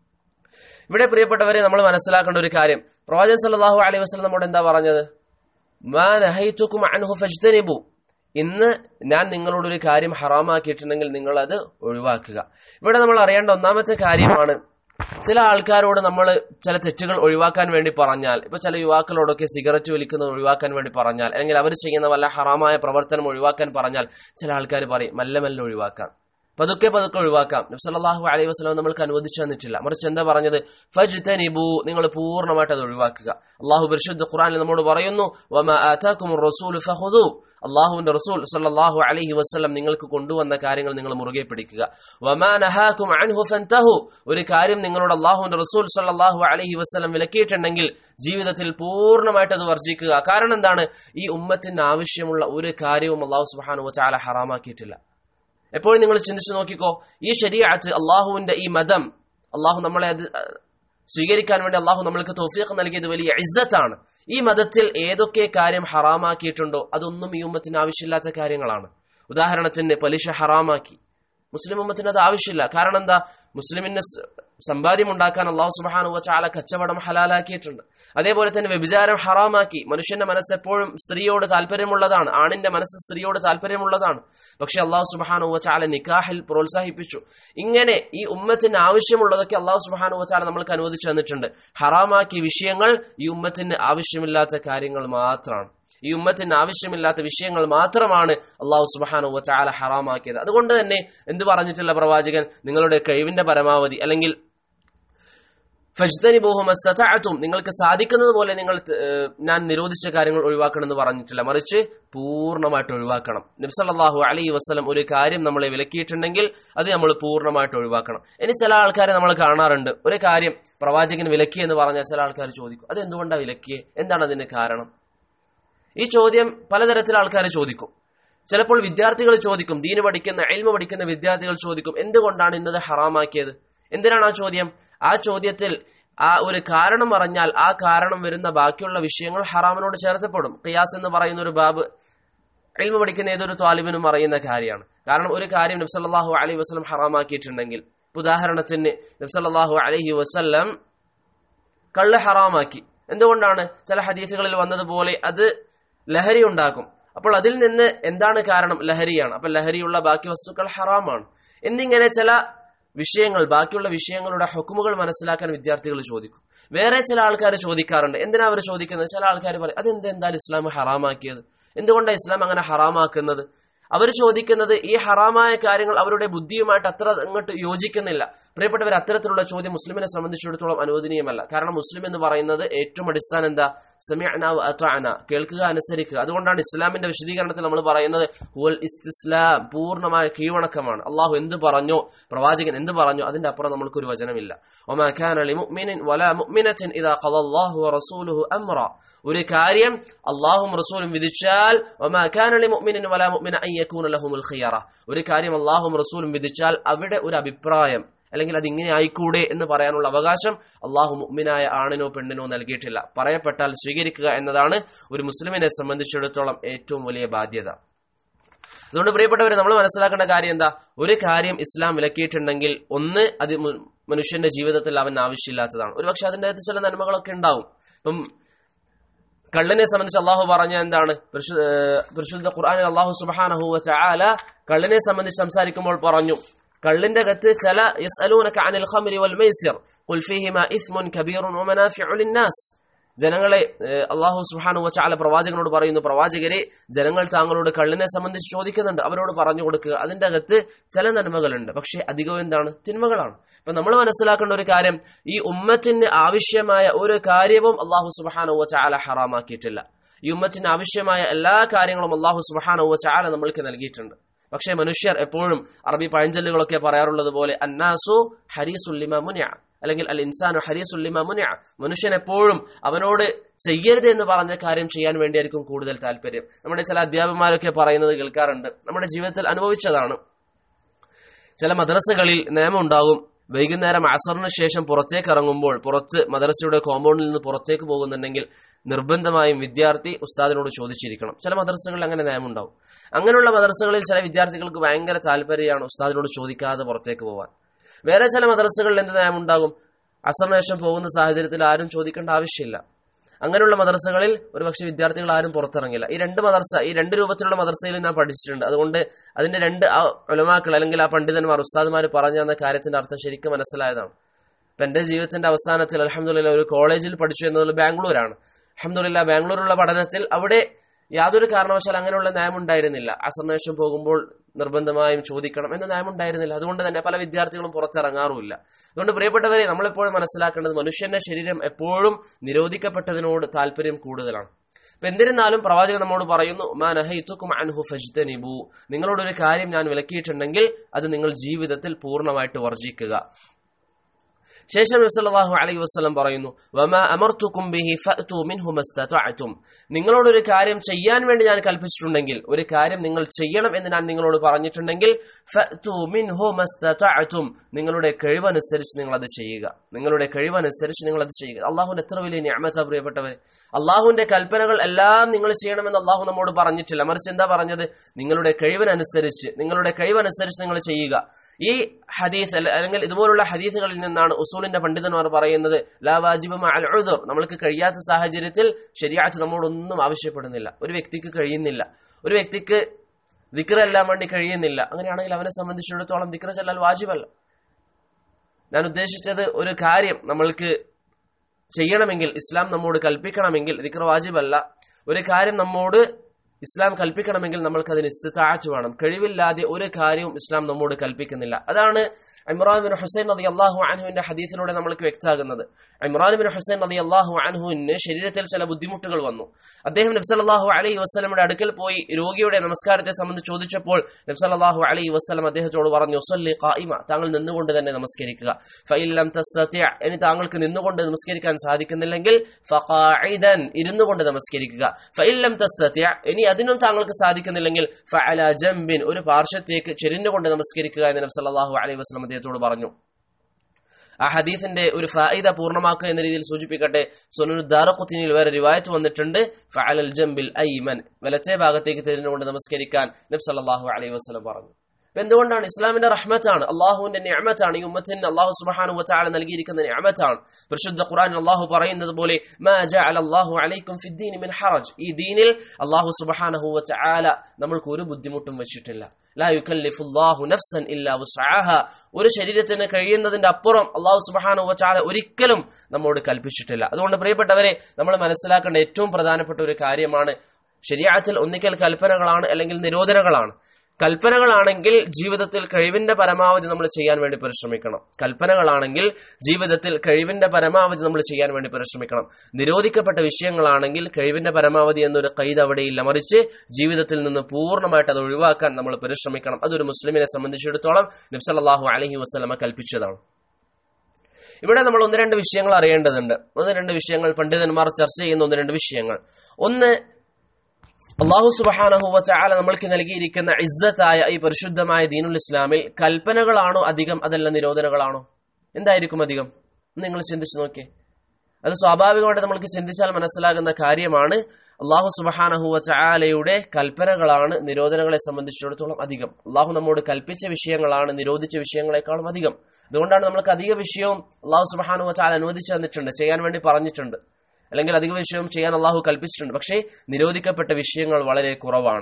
ഇവിടെ പ്രിയപ്പെട്ടവരെ നമ്മൾ മനസ്സിലാക്കേണ്ട ഒരു കാര്യം പ്രവാചകൻ സല്ലല്ലാഹു അലൈഹി വസല്ലം നമ്മോട് എന്താ പറഞ്ഞത് മാ നഹൈതുക്കും അൻഹു ഫജ്തനിബു ഇന്ന് ഞാൻ നിങ്ങളോട് ഒരു കാര്യം ഹറാമാക്കിയിട്ടുണ്ടെങ്കിൽ നിങ്ങൾ അത് ഒഴിവാക്കുക ഇവിടെ നമ്മൾ അറിയേണ്ട ഒന്നാമത്തെ കാര്യമാണ് ചില ആൾക്കാരോട് നമ്മൾ ചില തെറ്റുകൾ ഒഴിവാക്കാൻ വേണ്ടി പറഞ്ഞാൽ ഇപ്പൊ ചില യുവാക്കളോടൊക്കെ സിഗരറ്റ് വലിക്കുന്നത് ഒഴിവാക്കാൻ വേണ്ടി പറഞ്ഞാൽ അല്ലെങ്കിൽ അവർ ചെയ്യുന്ന വല്ല ഹറാമായ പ്രവർത്തനം ഒഴിവാക്കാൻ പറഞ്ഞാൽ ചില ആൾക്കാർ പറയും മെല്ലെ മെല്ലെ ഒഴിവാക്കാം പതുക്കെ പതുക്കെ ഒഴിവാക്കാം നബ്സല്ലാഹു അലൈഹി വസ്ലാം നമ്മൾക്ക് അനുവദിച്ചു തന്നിട്ടില്ല മറിച്ച് എന്താ പറഞ്ഞത് ഫജ്തനിബു നിങ്ങൾ പൂർണ്ണമായിട്ട് അത് ഒഴിവാക്കുക അള്ളാഹു പരിശുദ്ധ ഖുറാനിൽ നമ്മോട് പറയുന്നു വമ ആതാക്കും റസൂൽ ഫഖുദു അള്ളാഹുവിന്റെ റസൂൽ സല്ലല്ലാഹു അലൈഹി വസല്ലം നിങ്ങൾക്ക് കൊണ്ടുവന്ന കാര്യങ്ങൾ നിങ്ങൾ മുറുകെ പിടിക്കുക വമാ നഹാക്കും അൻഹു ഫൻതഹു ഒരു കാര്യം നിങ്ങളോട് അള്ളാഹുവിന്റെ റസൂൽ സല്ലല്ലാഹു അലൈഹി വസല്ലം വിലക്കിയിട്ടുണ്ടെങ്കിൽ ജീവിതത്തിൽ പൂർണ്ണമായിട്ട് അത് വർജിക്കുക കാരണം എന്താണ് ഈ ഉമ്മത്തിന് ആവശ്യമുള്ള ഒരു കാര്യവും അള്ളാഹു സുബ്ഹാനഹു വതആല ഹറാമാക്കിയിട്ടില്ല എപ്പോഴും നിങ്ങൾ ചിന്തിച്ചു നോക്കിക്കോ ഈ ശരീഅത്ത് അള്ളാഹുവിന്റെ ഈ മതം അള്ളാഹു നമ്മളെ അത് അഹ്, സ്വീകരിക്കാൻ വേണ്ടി അള്ളാഹു നമ്മൾക്ക് തൗഫീഖ് നൽകിയത് വലിയ ഇസ്സത്താണ് ഈ മതത്തിൽ ഏതൊക്കെ കാര്യം ഹറാമാക്കിയിട്ടുണ്ടോ അതൊന്നും ഈ ഉമ്മത്തിന് ആവശ്യമില്ലാത്ത കാര്യങ്ങളാണ് ഉദാഹരണത്തിന് പലിശ ഹറാമാക്കി മുസ്ലിം ഉമ്മത്തിന് അത് ആവശ്യമില്ല കാരണം എന്താ മുസ്ലിമിന് സ് സമ്പാദ്യം ഉണ്ടാക്കാൻ അള്ളാഹു സുബാനു വച്ചാല കച്ചവടം ഹലാലാക്കിയിട്ടുണ്ട് അതേപോലെ തന്നെ വ്യഭിചാരം ഹറാമാക്കി മനുഷ്യന്റെ മനസ്സ് എപ്പോഴും സ്ത്രീയോട് താല്പര്യമുള്ളതാണ് ആണിന്റെ മനസ്സ് സ്ത്രീയോട് താല്പര്യമുള്ളതാണ് പക്ഷെ അള്ളാഹു സുബാനു വച്ചാല നിക്കാഹിൽ പ്രോത്സാഹിപ്പിച്ചു ഇങ്ങനെ ഈ ഉമ്മത്തിന് ആവശ്യമുള്ളതൊക്കെ അള്ളാഹു സുബാനു വച്ചാല നമ്മൾക്ക് അനുവദിച്ചു തന്നിട്ടുണ്ട് ഹറാമാക്കിയ വിഷയങ്ങൾ ഈ ഉമ്മത്തിന് ആവശ്യമില്ലാത്ത കാര്യങ്ങൾ മാത്രമാണ് ഈ ഉമ്മത്തിന് ആവശ്യമില്ലാത്ത വിഷയങ്ങൾ മാത്രമാണ് അള്ളാഹു സുബാനു വച്ചാല ഹറാമാക്കിയത് അതുകൊണ്ട് തന്നെ എന്ത് പറഞ്ഞിട്ടുള്ള പ്രവാചകൻ നിങ്ങളുടെ കഴിവിന്റെ പരമാവധി അല്ലെങ്കിൽ ഫജ്തനിബൂഹും അസ്തതഅതും നിങ്ങൾക്ക് സാധിക്കുന്നത് പോലെ നിങ്ങൾ ഏഹ്, ഞാൻ നിരോധിച്ച കാര്യങ്ങൾ ഒഴിവാക്കണമെന്ന് പറഞ്ഞിട്ടില്ല മറിച്ച് പൂർണ്ണമായിട്ട് ഒഴിവാക്കണം നബ്സല്ലാഹു അലൈഹി വസ്ലം ഒരു കാര്യം നമ്മളെ വിലക്കിയിട്ടുണ്ടെങ്കിൽ അത് നമ്മൾ പൂർണ്ണമായിട്ട് ഒഴിവാക്കണം ഇനി ചില ആൾക്കാരെ നമ്മൾ കാണാറുണ്ട് ഒരു കാര്യം പ്രവാചകൻ വിലക്കി എന്ന് പറഞ്ഞാൽ ചില ആൾക്കാർ ചോദിക്കും അത് എന്തുകൊണ്ടാണ് വിലക്കിയേ എന്താണ് അതിന്റെ കാരണം ഈ ചോദ്യം പലതരത്തിൽ ആൾക്കാർ ചോദിക്കും ചിലപ്പോൾ വിദ്യാർത്ഥികൾ ചോദിക്കും ദീന് പഠിക്കുന്ന എൽമ പഠിക്കുന്ന വിദ്യാർത്ഥികൾ ചോദിക്കും എന്തുകൊണ്ടാണ് ഇന്നത് ഹറാമാക്കിയത് എന്തിനാണ് ആ ചോദ്യം ആ ചോദ്യത്തിൽ ആ ഒരു കാരണം അറിഞ്ഞാൽ ആ കാരണം വരുന്ന ബാക്കിയുള്ള വിഷയങ്ങൾ ഹറാമിനോട് ചേർത്തപ്പെടും ഖിയാസ് എന്ന് പറയുന്ന ഒരു ബാബ് എൽമ പഠിക്കുന്ന ഏതൊരു താലിബിനും അറിയുന്ന കാര്യമാണ് കാരണം ഒരു കാര്യം നബ്സല്ലാഹു അലൈഹി വസ്ലം ഹറാമാക്കിയിട്ടുണ്ടെങ്കിൽ ഇപ്പൊ ഉദാഹരണത്തിന് നബ്സല്ലാഹു അലൈഹി വസ്ലം കള്ള് ഹറാമാക്കി എന്തുകൊണ്ടാണ് ചില ഹദീസുകളിൽ വന്നതുപോലെ അത് ലഹരി ഉണ്ടാക്കും അപ്പോൾ അതിൽ നിന്ന് എന്താണ് കാരണം ലഹരിയാണ് അപ്പൊ ലഹരിയുള്ള ബാക്കി വസ്തുക്കൾ ഹറാമാണ് എന്നിങ്ങനെ ചില വിഷയങ്ങൾ ബാക്കിയുള്ള വിഷയങ്ങളുടെ ഹുക്കുമുകൾ മനസ്സിലാക്കാൻ വിദ്യാർത്ഥികൾ ചോദിക്കും വേറെ ചില ആൾക്കാർ ചോദിക്കാറുണ്ട് എന്തിനാ അവർ ചോദിക്കുന്നത് ചില ആൾക്കാർ പറയും അതെന്ത് എന്തായാലും ഇസ്ലാം ഹറാമാക്കിയത് എന്തുകൊണ്ടാണ് ഇസ്ലാം അങ്ങനെ ഹറാമാക്കുന്നത് അവർ ചോദിക്കുന്നത് ഈ ഹറാമായ കാര്യങ്ങൾ അവരുടെ ബുദ്ധിയുമായിട്ട് അത്ര അങ്ങോട്ട് യോജിക്കുന്നില്ല പ്രിയപ്പെട്ടവർ അത്തരത്തിലുള്ള ചോദ്യം മുസ്ലിമിനെ സംബന്ധിച്ചിടത്തോളം അനുവദനീയമല്ല കാരണം മുസ്ലിം എന്ന് പറയുന്നത് ഏറ്റവും അടിസ്ഥാനം എന്താ സമയന അന കേൾക്കുക അനുസരിക്കുക അതുകൊണ്ടാണ് ഇസ്ലാമിന്റെ വിശദീകരണത്തിൽ നമ്മൾ പറയുന്നത് ഹുവൽ ഇസ്തിസ്ലാം പൂർണ്ണമായ കീഴ്വണക്കമാണ് അള്ളാഹു എന്ത് പറഞ്ഞോ പ്രവാചകൻ എന്ത് പറഞ്ഞോ അതിന്റെ അപ്പുറം നമ്മൾക്ക് ഒരു വചനമില്ല ഒമാ കാന ലിമുഅ്മിനിൻ വലാ മുഅ്മിനത്തിൻ ഇദാ ഖദല്ലാഹു വറസൂലുഹു അംറ ഒരു കാര്യം അള്ളാഹും റസൂലും വിധിച്ചാൽ ഒമാ കാന ലിമുഅ്മിനിൻ വലാ മുഅ്മിന അൻ യകൂന ലഹുമുൽ ഖിയറ ഒരു കാര്യം അള്ളാഹും റസൂലും വിധിച്ചാൽ അവിടെ ഒരു അഭിപ്രായം അല്ലെങ്കിൽ അത് ഇങ്ങനെ ആയിക്കൂടെ എന്ന് പറയാനുള്ള അവകാശം അള്ളാഹു മുഅ്മിനായ ആണിനോ പെണ്ണിനോ നൽകിയിട്ടില്ല പറയപ്പെട്ടാൽ സ്വീകരിക്കുക എന്നതാണ് ഒരു മുസ്ലിമിനെ സംബന്ധിച്ചിടത്തോളം ഏറ്റവും വലിയ ബാധ്യത അതുകൊണ്ട് പ്രിയപ്പെട്ടവരെ നമ്മൾ മനസ്സിലാക്കേണ്ട കാര്യം എന്താ ഒരു കാര്യം ഇസ്ലാം വിലക്കിയിട്ടുണ്ടെങ്കിൽ ഒന്ന് അത് മു- മനുഷ്യന്റെ ജീവിതത്തിൽ അവൻ ആവശ്യമില്ലാത്തതാണ് ഒരുപക്ഷെ അതിൻ്റെ അകത്ത് ചില നന്മകളൊക്കെ ഉണ്ടാവും ഇപ്പം കള്ളിനെ സംബന്ധിച്ച് അള്ളാഹു പറഞ്ഞ എന്താണ് പരിശു- ഏഹ് പരിശുദ്ധ ഖുർആനിൽ അള്ളാഹു സുബ്ഹാനഹു വതആല കള്ളിനെ സംബന്ധിച്ച് സംസാരിക്കുമ്പോൾ പറഞ്ഞു കള്ളിന്റെ അകത്ത് ചില യസ്അലൂനക അനിൽ ഖംരി വൽ മൈസിർ ഖുൽ ഫീഹിമാ ഇസ്മുൻ കബീറുൻ വമനാഫിഉ ലിന്നാസ് ജനങ്ങളെ ഏഹ് അള്ളാഹു സുബ്ഹാനഹു വതആല പ്രവാചകനോട് പറയുന്നു പ്രവാചകരെ ജനങ്ങൾ താങ്കളോട് കള്ളിനെ സംബന്ധിച്ച് ചോദിക്കുന്നുണ്ട് അവരോട് പറഞ്ഞു കൊടുക്കുക അതിന്റെ അകത്ത് ചില നന്മകളുണ്ട് പക്ഷേ അധികവും എന്താണ് തിന്മകളാണ് അപ്പൊ നമ്മൾ മനസ്സിലാക്കേണ്ട ഒരു കാര്യം ഈ ഉമ്മത്തിന് ആവശ്യമായ ഒരു കാര്യവും അള്ളാഹു സുബ്ഹാനഹു വതആല ഹറാമാക്കിയിട്ടില്ല ഈ ഉമ്മത്തിന് ആവശ്യമായ എല്ലാ കാര്യങ്ങളും അള്ളാഹു സുബ്ഹാനഹു വതആല നമ്മൾക്ക് നൽകിയിട്ടുണ്ട് പക്ഷേ മനുഷ്യർ എപ്പോഴും അറബി പഴഞ്ചൊല്ലുകളൊക്കെ പറയാറുള്ളത് പോലെ അന്നാസു ഹരീസുല്ലിമ മുനിയ അല്ലെങ്കിൽ അൽ ഇൻസാനു ഹരീസുല്ലിമ മുനിയ മനുഷ്യൻ എപ്പോഴും അവനോട് ചെയ്യരുത് എന്ന് പറഞ്ഞ കാര്യം ചെയ്യാൻ വേണ്ടിയായിരിക്കും കൂടുതൽ താല്പര്യം നമ്മുടെ ചില അധ്യാപകന്മാരൊക്കെ പറയുന്നത് കേൾക്കാറുണ്ട് നമ്മുടെ ജീവിതത്തിൽ അനുഭവിച്ചതാണ് ചില മദ്രസകളിൽ നിയമം ഉണ്ടാകും വൈകുന്നേരം അസറിന് ശേഷം പുറത്തേക്ക് ഇറങ്ങുമ്പോൾ പുറത്ത് മദ്രസയുടെ കോമ്പൗണ്ടിൽ നിന്ന് പുറത്തേക്ക് പോകുന്നുണ്ടെങ്കിൽ നിർബന്ധമായും വിദ്യാർത്ഥി ഉസ്താദിനോട് ചോദിച്ചിരിക്കണം ചില മദ്രസകളിൽ അങ്ങനെ നിയമം ഉണ്ടാവും അങ്ങനെയുള്ള മദ്രസകളിൽ ചില വിദ്യാർത്ഥികൾക്ക് ഭയങ്കര താല്പര്യമാണ് ഉസ്താദിനോട് ചോദിക്കാതെ പുറത്തേക്ക് പോകാൻ വേറെ ചില മദ്രസകളിൽ എന്ത് നിയമം ഉണ്ടാകും അസറിന് ശേഷം പോകുന്ന സാഹചര്യത്തിൽ ആരും ചോദിക്കേണ്ട ആവശ്യമില്ല അങ്ങനെയുള്ള മദ്രസകളിൽ ഒരുപക്ഷെ വിദ്യാർത്ഥികൾ ആരും പുറത്തിറങ്ങില്ല ഈ രണ്ട് മദ്രസ ഈ രണ്ട് രൂപത്തിലുള്ള മദ്രസയിൽ ഞാൻ പഠിച്ചിട്ടുണ്ട് അതുകൊണ്ട് അതിന്റെ രണ്ട് ആ ഉലമാക്കൾ അല്ലെങ്കിൽ ആ പണ്ഡിതന്മാർ ഉസ്താദുമാർ പറഞ്ഞു തന്ന കാര്യത്തിന്റെ അർത്ഥം ശരിക്കും മനസ്സിലായതാണ് ഇപ്പൊ എന്റെ ജീവിതത്തിന്റെ അവസാനത്തിൽ അലഹമുല്ല ഒരു കോളേജിൽ പഠിച്ചു എന്നത് ബാംഗ്ലൂരാണ് അലഹമുല്ല ബാംഗ്ലൂരിലുള്ള പഠനത്തിൽ അവിടെ യാതൊരു കാരണവശാൽ അങ്ങനെയുള്ള നയം ഉണ്ടായിരുന്നില്ല അസർനേഷം പോകുമ്പോൾ നിർബന്ധമായും ചോദിക്കണം എന്ന നയം ഉണ്ടായിരുന്നില്ല അതുകൊണ്ട് തന്നെ പല വിദ്യാർത്ഥികളും പുറത്തിറങ്ങാറുമില്ല അതുകൊണ്ട് പ്രിയപ്പെട്ടവരെ നമ്മളെപ്പോഴും മനസ്സിലാക്കേണ്ടത് മനുഷ്യന്റെ ശരീരം എപ്പോഴും നിരോധിക്കപ്പെട്ടതിനോട് താല്പര്യം കൂടുതലാണ് അപ്പൊ എന്നിരുന്നാലും പ്രവാചകൻ നമ്മോട് പറയുന്നു "മാ നഹയ്തുക്കും അൻഹു ഫജ്തനിബു നിങ്ങളോടൊരു കാര്യം ഞാൻ വിലക്കിയിട്ടുണ്ടെങ്കിൽ അത് നിങ്ങൾ ജീവിതത്തിൽ പൂർണ്ണമായിട്ട് വർജിക്കുക ശേഷം നബി സല്ലല്ലാഹു അലൈഹി വസല്ലം പറയുന്നു വമാ അമർത്തുക്കും ബിഹി ഫഅതു മിൻഹു മസ്തതഅതും നിങ്ങളോട് ഒരു കാര്യം ചെയ്യാൻ വേണ്ടി ഞാൻ കൽപ്പിച്ചിട്ടുണ്ടെങ്കിൽ ഒരു കാര്യം നിങ്ങൾ ചെയ്യണം എന്ന് ഞാൻ നിങ്ങളോട് പറഞ്ഞിട്ടുണ്ടെങ്കിൽ ഫഅതു മിൻഹു മസ്തതഅതും നിങ്ങളുടെ കഴിവനുസരിച്ച് നിങ്ങൾ അത് ചെയ്യുക നിങ്ങളുടെ കഴിവനുസരിച്ച് നിങ്ങൾ അത് ചെയ്യുക അള്ളാഹുവിന്റെ എത്ര വലിയ നിഅമത പ്രിയപ്പെട്ടവരെ അള്ളാഹുവിന്റെ കൽപ്പനകൾ എല്ലാം നിങ്ങൾ ചെയ്യണമെന്ന് അള്ളാഹു നമ്മോട് പറഞ്ഞിട്ടില്ല മറിച്ച് എന്താ പറഞ്ഞത് നിങ്ങളുടെ കഴിവിനനുസരിച്ച് നിങ്ങളുടെ കഴിവനുസരിച്ച് നിങ്ങൾ ചെയ്യുക ഈ ഹദീസ് അല്ല- അല്ലെങ്കിൽ ഇതുപോലുള്ള ഹദീസുകളിൽ നിന്നാണ് ഉസൂലിന്റെ പണ്ഡിതന്മാർ പറയുന്നത് ലാ വാജിബ മഅൽ ഉദുർ നമ്മൾക്ക് കഴിയാത്ത സാഹചര്യത്തിൽ ശരിയാത്ത് നമ്മോടൊന്നും ആവശ്യപ്പെടുന്നില്ല ഒരു വ്യക്തിക്ക് കഴിയുന്നില്ല ഒരു വ്യക്തിക്ക് ദിക്ർ എല്ലാം വേണ്ടി കഴിയുന്നില്ല അങ്ങനെയാണെങ്കിൽ അവനെ സംബന്ധിച്ചിടത്തോളം ദിക്ർ ചെല്ലാൽ വാജിബല്ല ഞാൻ ഉദ്ദേശിച്ചത് ഒരു കാര്യം നമ്മൾക്ക് ചെയ്യണമെങ്കിൽ ഇസ്ലാം നമ്മോട് കൽപ്പിക്കണമെങ്കിൽ ദിക്ർ വാജിബല്ല ഒരു കാര്യം നമ്മോട് ഇസ്ലാം കൽപ്പിക്കണമെങ്കിൽ നമ്മൾക്ക് അതിന് ഇസ്തിതാഅത്ത് വേണം കഴിവില്ലാതെ ഒരു കാര്യവും ഇസ്ലാം നമ്മോട് കൽപ്പിക്കുന്നില്ല അതാണ് ഇമ്രാൻ ബിൻ ഹുസൈൻ റതി അള്ളാഹു അൻഹുവിന്റെ ഹദീസിലൂടെ നമ്മൾക്ക് വ്യക്തമാകുന്നത് ഇമ്രാൻ ബിൻ ഹുസൈൻ റതി അള്ളാഹു അൻഹുവിന് ശരീരത്തിൽ ചില ബുദ്ധിമുട്ടുകൾ വന്നു അദ്ദേഹം നബ്സല്ലാഹു അലൈഹി വസ്ലമയുടെ അടുക്കൽ പോയി രോഗിയുടെ നമസ്കാരത്തെ സംബന്ധിച്ച് ചോദിച്ചപ്പോൾ നബ്സല്ലാഹു അലൈഹി വസ്ലം അദ്ദേഹത്തോട് പറഞ്ഞു "സ്വല്ലി ഖായിമ താങ്കൾ നിന്നുകൊണ്ട് തന്നെ നമസ്കരിക്കുക ഫഇല്ലം തസ്തതി' ഇനി താങ്കൾക്ക് നിന്നുകൊണ്ട് നമസ്കരിക്കാൻ സാധിക്കുന്നില്ലെങ്കിൽ ഫഖാഇദൻ ഇരുന്നു കൊണ്ട് നമസ്കരിക്കുക ഫഇല്ലം തസ്തതി' ഇനി അതിനും താങ്കൾക്ക് സാധിക്കുന്നില്ലെങ്കിൽ ഫഅല ജംബിൻ ഒരു പാർശ്വത്തേക്ക് ചെരിഞ്ഞുകൊണ്ട് നമസ്കരിക്കുക എന്ന് നബി സല്ലല്ലാഹു അലൈഹി വസല്ലം അദ്ദേഹത്തോട് പറഞ്ഞു ആ ഹദീസിന്റെ ഒരു ഫായിദ പൂർണ്ണമാക്കുക എന്ന രീതിയിൽ സൂചിപ്പിക്കട്ടെ സുനു ദാറഖുത്തിനിൽ വേറെ റിവായത്ത് വന്നിട്ടുണ്ട് ഫഅലൽ ജംബിൽ ഐമൻ വലത്തെ ഭാഗത്തേക്ക് തിരിഞ്ഞുകൊണ്ട് നമസ്കരിക്കാൻ നബി സല്ലല്ലാഹു അലൈഹി വസല്ലം പറഞ്ഞു അപ്പൊ എന്തുകൊണ്ടാണ് ഇസ്ലാമിന്റെ റഹ്മത്താണ് അള്ളാഹുവിന്റെ നിഅമത്താണ് ഈ ഉമ്മത്തിന് അള്ളാഹു സുബ്ഹാനഹു വതആല നൽകിയിരിക്കുന്ന നിഅമത്താണ് പരിശുദ്ധ ഖുർആൻ അള്ളാഹു പറയുന്നത് പോലെ മാ ജഅല അല്ലാഹു അലൈക്കും ഫിദ്ദീനി മിൻ ഹറജ് ഈ ദീനിൽ അള്ളാഹു സുബ്ഹാനഹു വതആല നമ്മൾക്ക് ഒരു ബുദ്ധിമുട്ടും വെച്ചിട്ടില്ല ലാ യുകല്ലിഫുല്ലാഹു നഫ്സൻ ഇല്ലാ വുസ്അഹ ഒരു ശരീരത്തിന് കഴിയുന്നതിന്റെ അപ്പുറം അള്ളാഹു സുബ്ഹാനഹു വതആല ഒരിക്കലും നമ്മോട് കൽപ്പിച്ചിട്ടില്ല അതുകൊണ്ട് പ്രിയപ്പെട്ടവരെ നമ്മൾ മനസ്സിലാക്കേണ്ട ഏറ്റവും പ്രധാനപ്പെട്ട ഒരു കാര്യമാണ് ശരിയാത്തിൽ ഒന്നിക്കൽ കൽപ്പനകളാണ് അല്ലെങ്കിൽ നിരോധനകളാണ് കൽപ്പനകളാണെങ്കിൽ ജീവിതത്തിൽ കഴിവിന്റെ പരമാവധി നമ്മൾ ചെയ്യാൻ വേണ്ടി പരിശ്രമിക്കണം കൽപ്പനകളാണെങ്കിൽ ജീവിതത്തിൽ കഴിവിന്റെ പരമാവധി നമ്മൾ ചെയ്യാൻ വേണ്ടി പരിശ്രമിക്കണം നിരോധിക്കപ്പെട്ട വിഷയങ്ങളാണെങ്കിൽ കഴിവിന്റെ പരമാവധി എന്നൊരു കൈത് അവിടെയില്ല മറിച്ച് ജീവിതത്തിൽ നിന്ന് പൂർണ്ണമായിട്ട് അത് ഒഴിവാക്കാൻ നമ്മൾ പരിശ്രമിക്കണം അതൊരു മുസ്ലിമിനെ സംബന്ധിച്ചിടത്തോളം നബ്സല്ലാഹു അലഹി വസ്ലമ കൽപ്പിച്ചതാണ് ഇവിടെ നമ്മൾ ഒന്ന് രണ്ട് വിഷയങ്ങൾ അറിയേണ്ടതുണ്ട് ഒന്ന് രണ്ട് വിഷയങ്ങൾ പണ്ഡിതന്മാർ ചർച്ച ചെയ്യുന്ന ഒന്ന് രണ്ട് വിഷയങ്ങൾ ഒന്ന് അള്ളാഹു സുബഹാനഹുവ ചാല നമ്മൾക്ക് നൽകിയിരിക്കുന്ന ഇസ്സത്തായ ഈ പരിശുദ്ധമായ ദീനുൽ ഇസ്ലാമിൽ കൽപ്പനകളാണോ അധികം അതല്ല നിരോധനകളാണോ എന്തായിരിക്കും അധികം നിങ്ങൾ ചിന്തിച്ചു നോക്കിയേ അത് സ്വാഭാവികമായിട്ട് നമ്മൾക്ക് ചിന്തിച്ചാൽ മനസ്സിലാകുന്ന കാര്യമാണ് അള്ളാഹു സുബഹാനഹുവ ചാലയുടെ കൽപ്പനകളാണ് നിരോധനങ്ങളെ സംബന്ധിച്ചിടത്തോളം അധികം അള്ളാഹു നമ്മോട് കൽപ്പിച്ച വിഷയങ്ങളാണ് നിരോധിച്ച വിഷയങ്ങളെക്കാളും അധികം അതുകൊണ്ടാണ് നമ്മൾക്ക് അധിക വിഷയവും അള്ളാഹു സുബഹാനുവ ചാല അനുവദിച്ചു തന്നിട്ടുണ്ട് ചെയ്യാൻ വേണ്ടി പറഞ്ഞിട്ടുണ്ട് അല്ലെങ്കിൽ അധിക വിഷയം ചെയ്യാൻ അള്ളാഹു കൽപ്പിച്ചിട്ടുണ്ട് പക്ഷേ നിരോധിക്കപ്പെട്ട വിഷയങ്ങൾ വളരെ കുറവാണ്